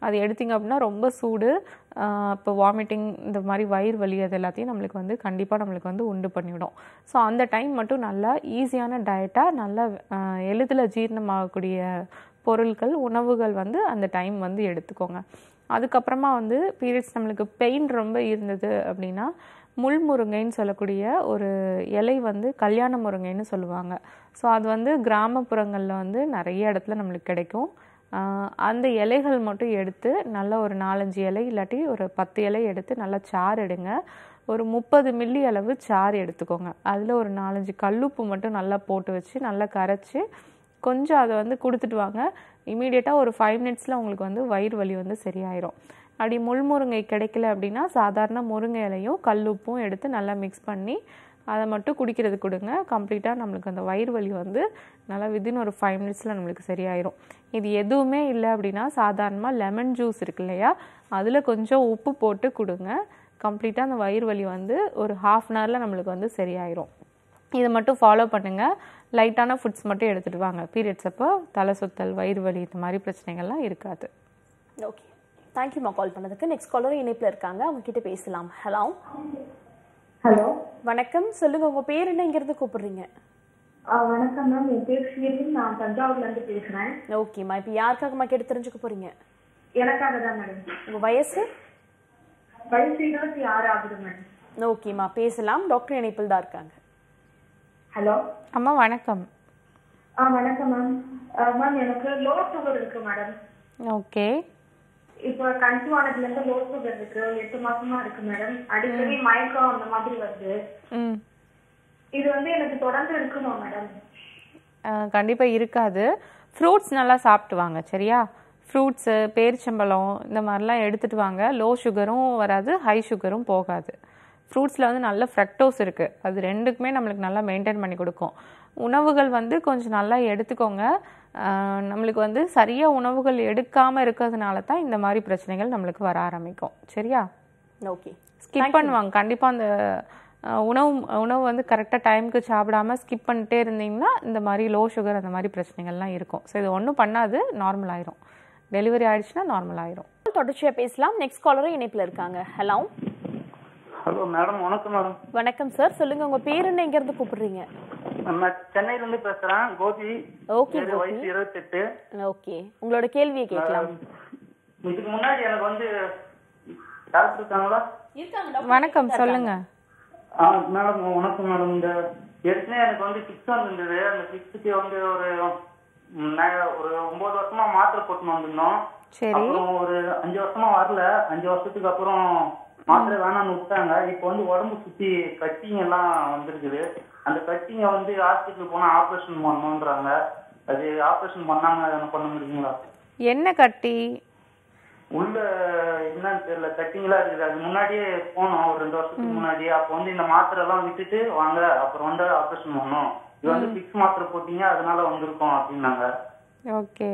அது எடுத்தீங்க அப்படின்னா ரொம்ப சூடு இப்போ வாமிட்டிங் இந்த மாதிரி வயிறு வலி அது எல்லாத்தையும் நம்மளுக்கு வந்து கண்டிப்பாக நம்மளுக்கு வந்து உண்டு பண்ணிவிடும் ஸோ அந்த டைம் மட்டும் நல்லா ஈஸியான டயட்டாக நல்லா எளிதில் ஜீரணமாகக்கூடிய பொருட்கள் உணவுகள் வந்து அந்த டைம் வந்து எடுத்துக்கோங்க அதுக்கப்புறமா வந்து பீரியட்ஸ் நம்மளுக்கு பெயின் ரொம்ப இருந்தது அப்படின்னா முள் முருங்கைன்னு சொல்லக்கூடிய ஒரு இலை வந்து கல்யாண முருங்கைன்னு சொல்லுவாங்க ஸோ அது வந்து கிராமப்புறங்களில் வந்து நிறைய இடத்துல நம்மளுக்கு கிடைக்கும் ஆஹ் அந்த இலைகள் மட்டும் எடுத்து நல்லா ஒரு நாலஞ்சு இலை இல்லாட்டி ஒரு பத்து இலை எடுத்து நல்லா சாறு எடுங்க ஒரு முப்பது மில்லி அளவு சாறு எடுத்துக்கோங்க அதில் ஒரு நாலஞ்சு கல்லுப்பு மட்டும் நல்லா போட்டு வச்சு நல்லா கரைச்சி கொஞ்சம் அதை வந்து கொடுத்துட்டு வாங்க இமீடியட்டாக ஒரு ஃபைவ் மினிட்ஸில் உங்களுக்கு வந்து வயிறு வலி வந்து சரியாயிரும் அப்படி முள் முருங்கை கிடைக்கல அப்படின்னா சாதாரண முருங்கை இலையும் கல்லுப்பும் எடுத்து நல்லா மிக்ஸ் பண்ணி அதை மட்டும் குடிக்கிறது கொடுங்க கம்ப்ளீட்டாக நம்மளுக்கு அந்த வயிறு வலி வந்து நல்லா வித்தின் ஒரு ஃபைவ் மினிட்ஸில் நம்மளுக்கு சரியாயிரும் இது எதுவுமே இல்லை அப்படின்னா சாதாரணமாக லெமன் ஜூஸ் இருக்கு இல்லையா அதில் கொஞ்சம் உப்பு போட்டு கொடுங்க கம்ப்ளீட்டாக அந்த வயிறு வலி வந்து ஒரு ஹாஃப் அன் ஹவரில் நம்மளுக்கு வந்து சரியாயிரும் இதை மட்டும் ஃபாலோ பண்ணுங்கள் லைட்டான ஃபுட்ஸ் மட்டும் எடுத்துகிட்டு வாங்க பீரியட்ஸ் அப்போ தலை சுத்தல் வயிறு வலி இந்த மாதிரி பிரச்சனைகள்லாம் இருக்காது ஓகே தேங்க்யூமா கால் பண்ணதுக்கு நெக்ஸ்ட் காலரும் இணைப்பில் இருக்காங்க அவங்க கிட்ட பேசலாம் ஹலோ ஹலோ வணக்கம் சொல்லுங்க உங்க பேர் என்ன இங்கிருந்து கூப்பிடுறீங்க வணக்கம் மேம் என் பேர் ஷீலின் நான் தஞ்சாவூர்ல இருந்து பேசுறேன் ஓகேம்மா இப்போ யாருக்காகம்மா கேட்டு தெரிஞ்சுக்க போறீங்க எனக்காக தான் மேடம் உங்க வயசு வயசு இருபத்தி ஆறு ஆகுது மேடம் ஓகேம்மா பேசலாம் டாக்டர் இணைப்பில் தான் இருக்காங்க ஹலோ அம்மா வணக்கம் ஆ வணக்கம் மேம் மேம் எனக்கு லோ சுகர் இருக்கு மேடம் ஓகே இப்போ கன்சீவ் ஆனதுல இருந்து லோ சுகர் இருக்கு எட்டு மாசமா இருக்கு மேடம் அடிக்கடி மயக்கம் அந்த மாதிரி வருது ம் இது வந்து எனக்கு தொடர்ந்து இருக்குமா மேடம் கண்டிப்பாக இருக்காது ஃப்ரூட்ஸ் நல்லா சாப்பிட்டு வாங்க சரியா ஃப்ரூட்ஸு பேரிச்சம்பழம் இந்த மாதிரிலாம் எடுத்துகிட்டு வாங்க லோ சுகரும் வராது ஹை சுகரும் போகாது ஃப்ரூட்ஸில் வந்து நல்ல ஃப்ரக்டோஸ் இருக்குது அது ரெண்டுக்குமே நம்மளுக்கு நல்லா மெயின்டைன் பண்ணி கொடுக்கும் உணவுகள் வந்து கொஞ்சம் நல்லா எடுத்துக்கோங்க ஆஹ் நம்மளுக்கு வந்து சரியாக உணவுகள் எடுக்காமல் இருக்கிறதுனால தான் இந்த மாதிரி பிரச்சனைகள் நம்மளுக்கு வர ஆரம்பிக்கும் சரியா ஓகே ஸ்கிப் பண்ணுவாங்க கண்டிப்பாக அந்த அஹ், உணவு உணவு வந்து கரெக்டாக டைமுக்கு சாப்பிடாம ஸ்கிப் பண்ணிட்டே இருந்தீங்கன்னா இந்த மாதிரி லோ சுகர் அந்த மாதிரி பிரச்சனைகள்லாம் இருக்கும் ஸோ இது ஒன்றும் பண்ணாது நார்மல் ஆயிரும் டெலிவரி ஆயிடுச்சுன்னா நார்மல் ஆயிரும் தொடர்ச்சியா பேசலாம் நெக்ஸ்ட் காலரும் இணைப்பில் இருக்காங்க ஹலோ ஹலோ மேடம் வணக்கம் மேடம் வணக்கம் சார் சொல்லுங்க உங்க பேர் என்ன இங்கிருந்து கூப்பிடுறீங்க நான் சென்னையில இருந்து பேசுறேன் கோபி ஓகே எனக்கு வயசு இருபத்தெட்டு ஓகே உங்களோட கேள்வியை கேட்கலாம் இதுக்கு முன்னாடி எனக்கு வந்து டாக்டர் இருக்காங்களா வணக்கம் சொல்லுங்க ஆ மேடம் வணக்கம் மேடம் இந்த ஏற்கனவே எனக்கு வந்து ஃபிக்ஸ் வந்திருந்தது அந்த ஃபிக்ஸுக்கு வந்து ஒரு ம், நான் ஒரு ஒன்பது வருஷமா மாத்திரை போட்டுன்னு வந்திருந்தோம் சரி அப்புறம் ஒரு அஞ்சு வருஷமா வரல அஞ்சு வருஷத்துக்கு அப்புறம் மாத்திரை வேணாம்னு விட்டாங்க இப்போ வந்து உடம்பு சுத்தி கட்டிங்க எல்லாம் வந்திருக்குது அந்த கட்டிங்க வந்து ஹாஸ்பிட்டல் போனா ஆபரேஷன் பண்ணணுன்றாங்க அது ஆபரேஷன் பண்ணாம எதனா பண்ண முடியுங்களா என்ன கட்டி உள்ள என்னன்னு தெரியல கட்டிங்களா இருக்குது அது முன்னாடியே போனோம் ஒரு ரெண்டு வருஷத்துக்கு முன்னாடி அப்போ வந்து இந்த மாத்திரை எல்லாம் விட்டுட்டு வாங்க அப்புறம் வந்து ஆபரேஷன் பண்ணோம் இது வந்து பிக்ஸ் மாத்திரை போட்டீங்க அதனால வந்திருக்கோம் அப்படின்னாங்க ஓகே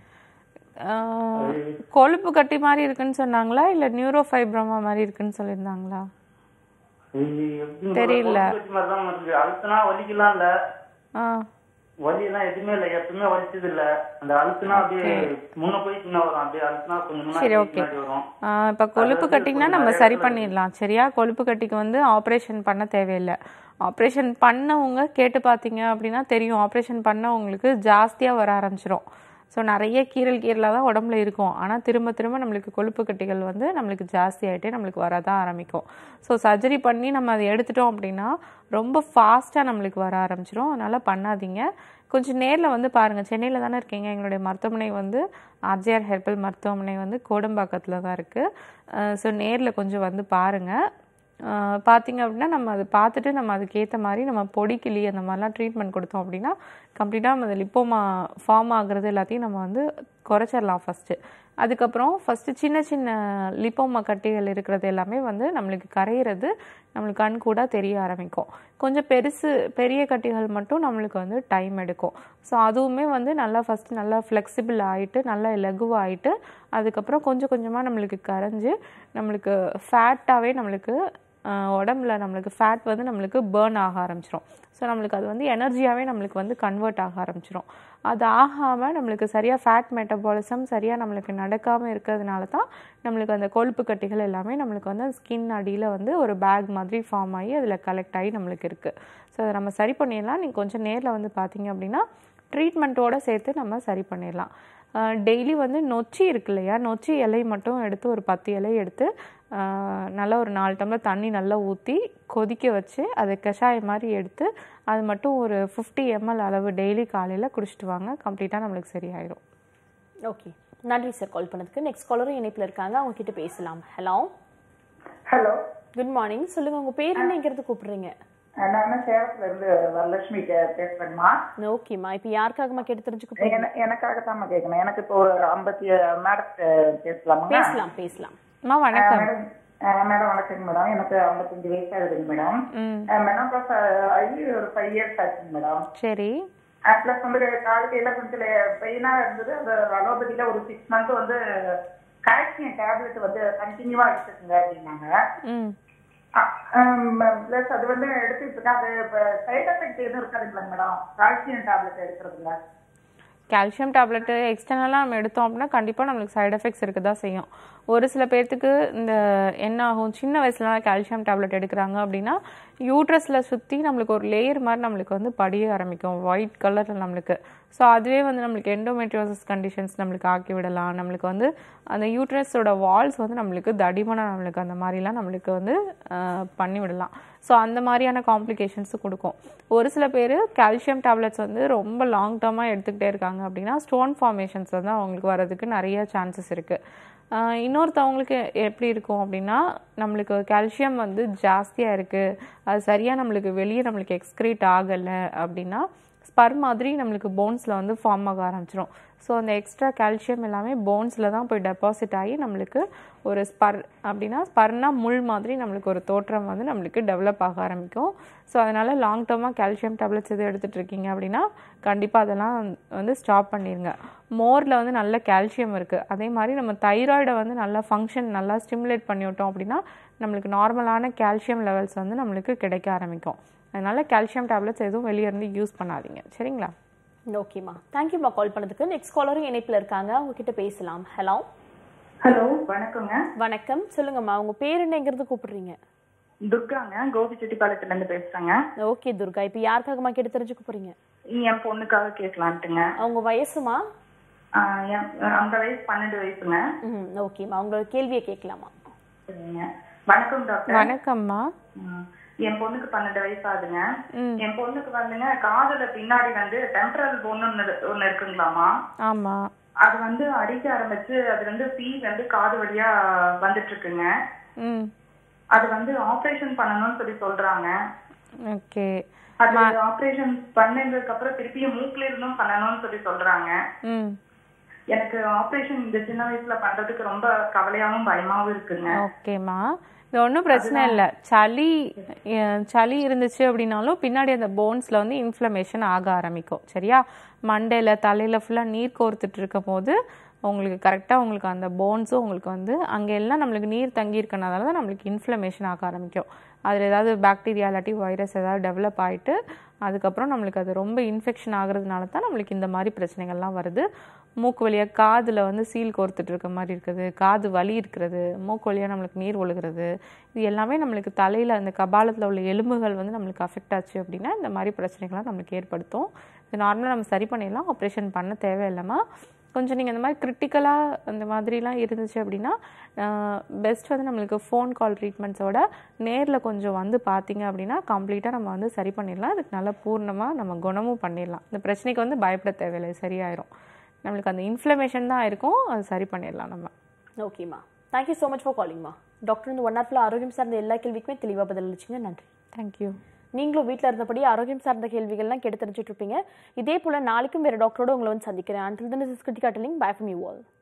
கொழுப்பு கட்டி மாதிரி இருக்குன்னு சொன்னாங்களா இல்லை நியூரோ ஃபைப்ரோமா மாதிரி இருக்குன்னு சொல்லியிருந்தாங்களா இது எப்படின்னு தெரியல. கொழுப்பு கட்டி மாதிரி தான் இருக்கு அழுத்துனா வலிக்கலாம் இல்ல ஆ வலி எல்லாம் எதுவுமே இல்ல எப்பவுமே வலிச்சது இல்ல அந்த அழுத்துனா அப்படியே முன்ன போய் பின்ன வரும் அப்படியே அழுத்துனா கொஞ்சம் முன்னாடி சரி போய் ஓகே பின்னாடி வரும் இப்போ கொழுப்பு அதாவது கட்டிங்கன்னா கொஞ்சம் நம்ம நிறைய சரி இடத்துல பண்ணிடலாம் சரியா கொழுப்பு கட்டிக்கு வந்து ஆப்ரேஷன் பண்ண தேவையில்லை ஆப்ரேஷன் பண்ணவங்க கேட்டு பார்த்தீங்க அப்படின்னா தெரியும் ஆப்ரேஷன் பண்ணவங்களுக்கு ஜாஸ்தியாக வர ஆரம்பிச்சிரும் ஸோ நிறைய கீரல் கீரலாக தான் உடம்புல இருக்கும் ஆனால் திரும்ப திரும்ப நம்மளுக்கு கொழுப்பு கட்டிகள் வந்து நம்மளுக்கு ஜாஸ்தி ஆகிட்டே நம்மளுக்கு வரதான் ஆரம்பிக்கும் ஸோ சர்ஜரி பண்ணி நம்ம அதை எடுத்துட்டோம் அப்படின்னா ரொம்ப ஃபாஸ்ட்டாக நம்மளுக்கு வர ஆரம்பிச்சிரும் அதனால் பண்ணாதீங்க கொஞ்சம் நேரில் வந்து பாருங்கள் சென்னையில் தானே இருக்கீங்க எங்களுடைய மருத்துவமனை வந்து ஆர்ஜிஆர் ஹெர்பல் மருத்துவமனை வந்து கோடம்பாக்கத்தில் தான் இருக்குது ஸோ நேரில் கொஞ்சம் வந்து பாருங்கள் ஆஹ் பார்த்தீங்க அப்படின்னா நம்ம அதை பார்த்துட்டு நம்ம அதுக்கேற்ற மாதிரி நம்ம பொடி கிளி அந்த மாதிரிலாம் ட்ரீட்மெண்ட் கொடுத்தோம் அப்படின்னா கம்ப்ளீட்டாக நம்ம அந்த லிப்போமா ஃபார்ம் ஆகுறது எல்லாத்தையும் நம்ம வந்து குறைச்சிடலாம் ஃபஸ்ட்டு அதுக்கப்புறம் ஃபஸ்ட்டு சின்ன சின்ன லிப்போமா கட்டிகள் இருக்கிறது எல்லாமே வந்து நம்மளுக்கு கரையிறது நம்மளுக்கு கண் கூட தெரிய ஆரம்பிக்கும் கொஞ்சம் பெருசு பெரிய கட்டிகள் மட்டும் நம்மளுக்கு வந்து டைம் எடுக்கும் ஸோ அதுவுமே வந்து நல்லா ஃபஸ்ட்டு நல்லா ஃப்ளெக்சிபிள் ஆகிட்டு நல்லா லெகுவாகிட்டு அதுக்கப்புறம் கொஞ்சம் கொஞ்சமாக நம்மளுக்கு கரைஞ்சு நம்மளுக்கு ஃபேட்டாகவே நம்மளுக்கு ஆஹ் உடம்புல நம்மளுக்கு ஃபேட் வந்து நம்மளுக்கு பேர்ன் ஆக ஆரம்பிச்சிரும் ஸோ நம்மளுக்கு அது வந்து எனர்ஜியாகவே நம்மளுக்கு வந்து கன்வெர்ட் ஆக ஆரம்பிச்சிரும் அது ஆகாமல் நம்மளுக்கு சரியாக ஃபேட் மெட்டபாலிசம் சரியாக நம்மளுக்கு நடக்காமல் இருக்கிறதுனால தான் நம்மளுக்கு அந்த கொழுப்பு கட்டிகள் எல்லாமே நம்மளுக்கு வந்து ஸ்கின் அடியில் வந்து ஒரு பேக் மாதிரி ஃபார்ம் ஆகி அதில் கலெக்ட் ஆகி நம்மளுக்கு இருக்குது ஸோ அதை நம்ம சரி பண்ணிடலாம் நீங்கள் கொஞ்சம் நேரில் வந்து பார்த்தீங்க அப்படின்னா ட்ரீட்மெண்ட்டோடு சேர்த்து நம்ம சரி பண்ணிடலாம் டெய்லி வந்து நொச்சி இருக்கு இல்லையா நொச்சி இலை மட்டும் எடுத்து ஒரு பத்து இலை எடுத்து ஆஹ் நல்லா ஒரு நாலு டம்ளர் தண்ணி நல்லா ஊற்றி கொதிக்க வச்சு அதை கஷாயம் மாதிரி எடுத்து அது மட்டும் ஒரு ஃபிஃப்டி எம்எல் அளவு டெய்லி காலையில் குடிச்சிட்டு வாங்க கம்ப்ளீட்டாக நம்மளுக்கு சரியாயிடும் ஓகே நன்றி சார் கால் பண்ணதுக்கு நெக்ஸ்ட் காலரும் இணைப்பில் இருக்காங்க அவங்க கிட்ட பேசலாம் ஹலோ ஹலோ குட் மார்னிங் சொல்லுங்க உங்க பேர் என்னங்கிறது கூப்பிடுறீங்க நான் சேலத்துல இருந்து வரலட்சுமி பே- பேசுறேன்மா ஓகேம்மா இப்போ யாருக்காகமா கேட்டு தெரிஞ்சுக்க போறீங்க என- எனக்காக தான் கேட்கணும் எனக்கு இப்போ ஒரு ஐம்பத்தி மேடத்தை பேசலாமா பேசலாம் பேசலாம் அம்மா வணக்கம் மேடம் வணக்கங்க மேடம் எனக்கு ஐம்பத்தஞ்சு வயசு ஆகுதுங்க மேடம் ம் மெனோபாஸ் ஆகி ஒரு ஃபைவ் இயர்ஸ் ஆச்சுங்க மேடம் சரி ப்ளஸ் வந்து காலையில கொஞ்சம் பெயினா இருந்தது அந்த அலோபதியில ஒரு சிக்ஸ் மந்த் வந்து கால்சியம் டேப்லெட் வந்து கண்டினியூவா எடுத்துக்கங்க அப்படின்னாங்க ம் பிளஸ் அது வந்து எடுத்துட்டு இருக்கேன் அது சைட் எஃபெக்ட் எதுவும் இருக்காதுங்களா மேடம் கால்சியம் டேப்லெட் எடுக்கிறதுல கால்சியம் டேப்லெட்டு எக்ஸ்டர்னலாக நம்ம எடுத்தோம் அப்படின்னா கண்டிப்பாக நம்மளுக்கு சைடு எஃபெக்ட்ஸ் இருக்க தான் செய்யும் ஒரு சில பேர்த்துக்கு இந்த என்ன ஆகும் சின்ன வயசுலலாம் கால்சியம் டேப்லெட் எடுக்கிறாங்க அப்படின்னா யூட்ரஸில் சுற்றி நம்மளுக்கு ஒரு லேயர் மாதிரி நம்மளுக்கு வந்து படிய ஆரம்பிக்கும் ஒயிட் கலரில் நம்மளுக்கு ஸோ அதுவே வந்து நம்மளுக்கு எண்டோமெட்ரியோசிஸ் கண்டிஷன்ஸ் நம்மளுக்கு ஆக்கி விடலாம் நம்மளுக்கு வந்து அந்த யூட்ரஸோட வால்ஸ் வந்து நம்மளுக்கு தடிமனாக நம்மளுக்கு அந்த மாதிரிலாம் நம்மளுக்கு வந்து ஆஹ், பண்ணி விடலாம் ஸோ அந்த மாதிரியான காம்ப்ளிகேஷன்ஸும் கொடுக்கும் ஒரு சில பேர் கால்சியம் டேப்லெட்ஸ் வந்து ரொம்ப லாங் டேர்மாக எடுத்துக்கிட்டே இருக்காங்க அப்படின்னா ஸ்டோன் ஃபார்மேஷன்ஸ் வந்து அவங்களுக்கு வர்றதுக்கு நிறைய சான்சஸ் இருக்குது இன்னொருத்தவங்களுக்கு எப்படி இருக்கும் அப்படின்னா நம்மளுக்கு கால்சியம் வந்து ஜாஸ்தியாக இருக்குது அது சரியாக நம்மளுக்கு வெளியே நம்மளுக்கு எக்ஸ்க்ரீட் ஆகலை அப்படின்னா ஸ்பர் மாதிரி நம்மளுக்கு போன்ஸில் வந்து ஃபார்ம் ஆக ஆரம்பிச்சிடும் ஸோ அந்த எக்ஸ்ட்ரா கால்சியம் எல்லாமே போன்ஸில் தான் போய் டெபாசிட் ஆகி நம்மளுக்கு ஒரு ஸ்பர் அப்படின்னா ஸ்பர்னா முள் மாதிரி நம்மளுக்கு ஒரு தோற்றம் வந்து நம்மளுக்கு டெவலப் ஆக ஆரம்பிக்கும் ஸோ அதனால் லாங் டேர்மாக கால்சியம் டேப்லெட்ஸ் எது எடுத்துகிட்டு இருக்கீங்க அப்படின்னா கண்டிப்பாக அதெல்லாம் வந்து ஸ்டாப் பண்ணிடுங்க மோரில் வந்து நல்ல கால்சியம் இருக்குது அதே மாதிரி நம்ம தைராய்டை வந்து நல்லா ஃபங்க்ஷன் நல்லா ஸ்டிமுலேட் பண்ணி விட்டோம் அப்படின்னா நம்மளுக்கு நார்மலான கால்சியம் லெவல்ஸ் வந்து நம்மளுக்கு கிடைக்க ஆரம்பிக்கும் அதனால கால்சியம் டேப்லெட்ஸ் எதுவும் வெளியே இருந்து யூஸ் பண்ணாதீங்க சரிங்களா ஓகேம்மா தேங்க்யூம்மா கால் பண்ணதுக்கு நெக்ஸ்ட் காலரும் இணைப்பில் இருக்காங்க அவங்க கிட்ட பேசலாம் ஹலோ ஹலோ வணக்கங்க வணக்கம் சொல்லுங்கம்மா உங்க பேர் என்னங்கிறது கூப்பிடுறீங்க துர்காங்க கோபிச்செட்டிப்பாளையத்துல இருந்து பேசுறேங்க ஓகே துர்கா இப்போ யாருக்காகமா கேட்டு தெரிஞ்சுக்க போறீங்க என் பொண்ணுக்காக கேட்கலான்ட்டுங்க அவங்க வயசுமா ஆஹ் என் அந்த வயசு பன்னெண்டு வயசுங்க ம் ஓகேம்மா உங்களோட கேள்வியை கேட்கலாமா சரிங்க வணக்கம் டாக்டர் வணக்கம்மா ம். என் பொண்ணுக்கு பன்னெண்டு வயசு ஆகுதுங்க ம் என் பொண்ணுக்கு வந்துங்க காதுல பின்னாடி வந்து டெம்பரல் போன் ஒண்ணு இருக்குங்களாமா ஆமாம் அது வந்து அடிக்க ஆரம்பிச்சு அது வந்து பீ வந்து காது வழியா வந்துட்டு இருக்குங்க ம் அது வந்து ஆபரேஷன் பண்ணணும்னு சொல்லி சொல்றாங்க ஓகே அது ஆபரேஷன் பண்ணதுக்கு அப்புறம் திருப்பியும் மூக்குல இருந்தும் பண்ணணும்னு சொல்லி சொல்றாங்க ம் எனக்கு ஆபரேஷன் இந்த சின்ன வயசுல பண்றதுக்கு ரொம்ப கவலையாவும் பயமாவும் இருக்குங்க ஓகேம்மா இது ஒன்றும் பிரச்சனை இல்லை சளி அஹ், சளி இருந்துச்சு அப்படின்னாலும் பின்னாடி அந்த போன்ஸில் வந்து இன்ஃப்ளமேஷன் ஆக ஆரம்பிக்கும் சரியா மண்டையில் தலையில் ஃபுல்லாக நீர் கோர்த்துட்டு இருக்கும் போது உங்களுக்கு கரெக்டாக உங்களுக்கு அந்த போன்ஸும் உங்களுக்கு வந்து அங்கே எல்லாம் நம்மளுக்கு நீர் தங்கி இருக்கனால தான் நம்மளுக்கு இன்ஃப்ளமேஷன் ஆக ஆரம்பிக்கும் அதில் ஏதாவது பாக்டீரியா இல்லாட்டி வைரஸ் ஏதாவது டெவலப் ஆகிட்டு அதுக்கப்புறம் நம்மளுக்கு அது ரொம்ப இன்ஃபெக்ஷன் ஆகுறதுனால தான் நம்மளுக்கு இந்த மாதிரி பிரச்சனைகள்லாம் வருது மூக்கு வழியாக காதில் வந்து சீல் கோர்த்துட்டு இருக்க மாதிரி இருக்குது காது வலி இருக்கிறது மூக்கு வழியாக நம்மளுக்கு நீர் ஒழுகிறது இது எல்லாமே நம்மளுக்கு தலையில் அந்த கபாலத்தில் உள்ள எலும்புகள் வந்து நம்மளுக்கு அஃபெக்ட் ஆச்சு அப்படின்னா இந்த மாதிரி பிரச்சனைகள்லாம் நம்மளுக்கு ஏற்படுத்தும் இது நார்மலாக நம்ம சரி பண்ணிடலாம் ஆப்ரேஷன் பண்ண தேவையில்லாமல் கொஞ்சம் நீங்கள் இந்த மாதிரி கிரிட்டிக்கலாக அந்த மாதிரிலாம் இருந்துச்சு அப்படின்னா பெஸ்ட் வந்து நம்மளுக்கு ஃபோன் கால் ட்ரீட்மெண்ட்ஸோட நேரில் கொஞ்சம் வந்து பார்த்தீங்க அப்படின்னா கம்ப்ளீட்டாக நம்ம வந்து சரி பண்ணிடலாம் அதுக்கு நல்லா பூர்ணமாக நம்ம குணமும் பண்ணிடலாம் இந்த பிரச்சனைக்கு வந்து பயப்பட தேவையில்லை சரியாயிரும் நம்மளுக்கு அந்த இன்ஃப்ளமேஷன் தான் இருக்கும் அது சரி பண்ணிடலாம் நம்ம ஓகேம்மா தேங்க்யூ ஸோ மச் ஃபார் காலிங்மா டாக்டர் இந்த ஒன் ஹவர்ல ஆரோக்கியம் சார்ந்த எல்லா கேள்விக்குமே தெளிவாக பதில் அளிச்சிங்க நன்றி தேங்க்யூ நீங்களும் வீட்டில் இருந்தபடி ஆரோக்கியம் சார்ந்த கேள்விகள்லாம் கேட்டு தெரிஞ்சுட்டு இருப்பீங்க இதே போல நாளைக்கும் வேறு டாக்டரோட உங்களை வந்து சந்திக்கிறேன் until then is Kritika talking bye from you all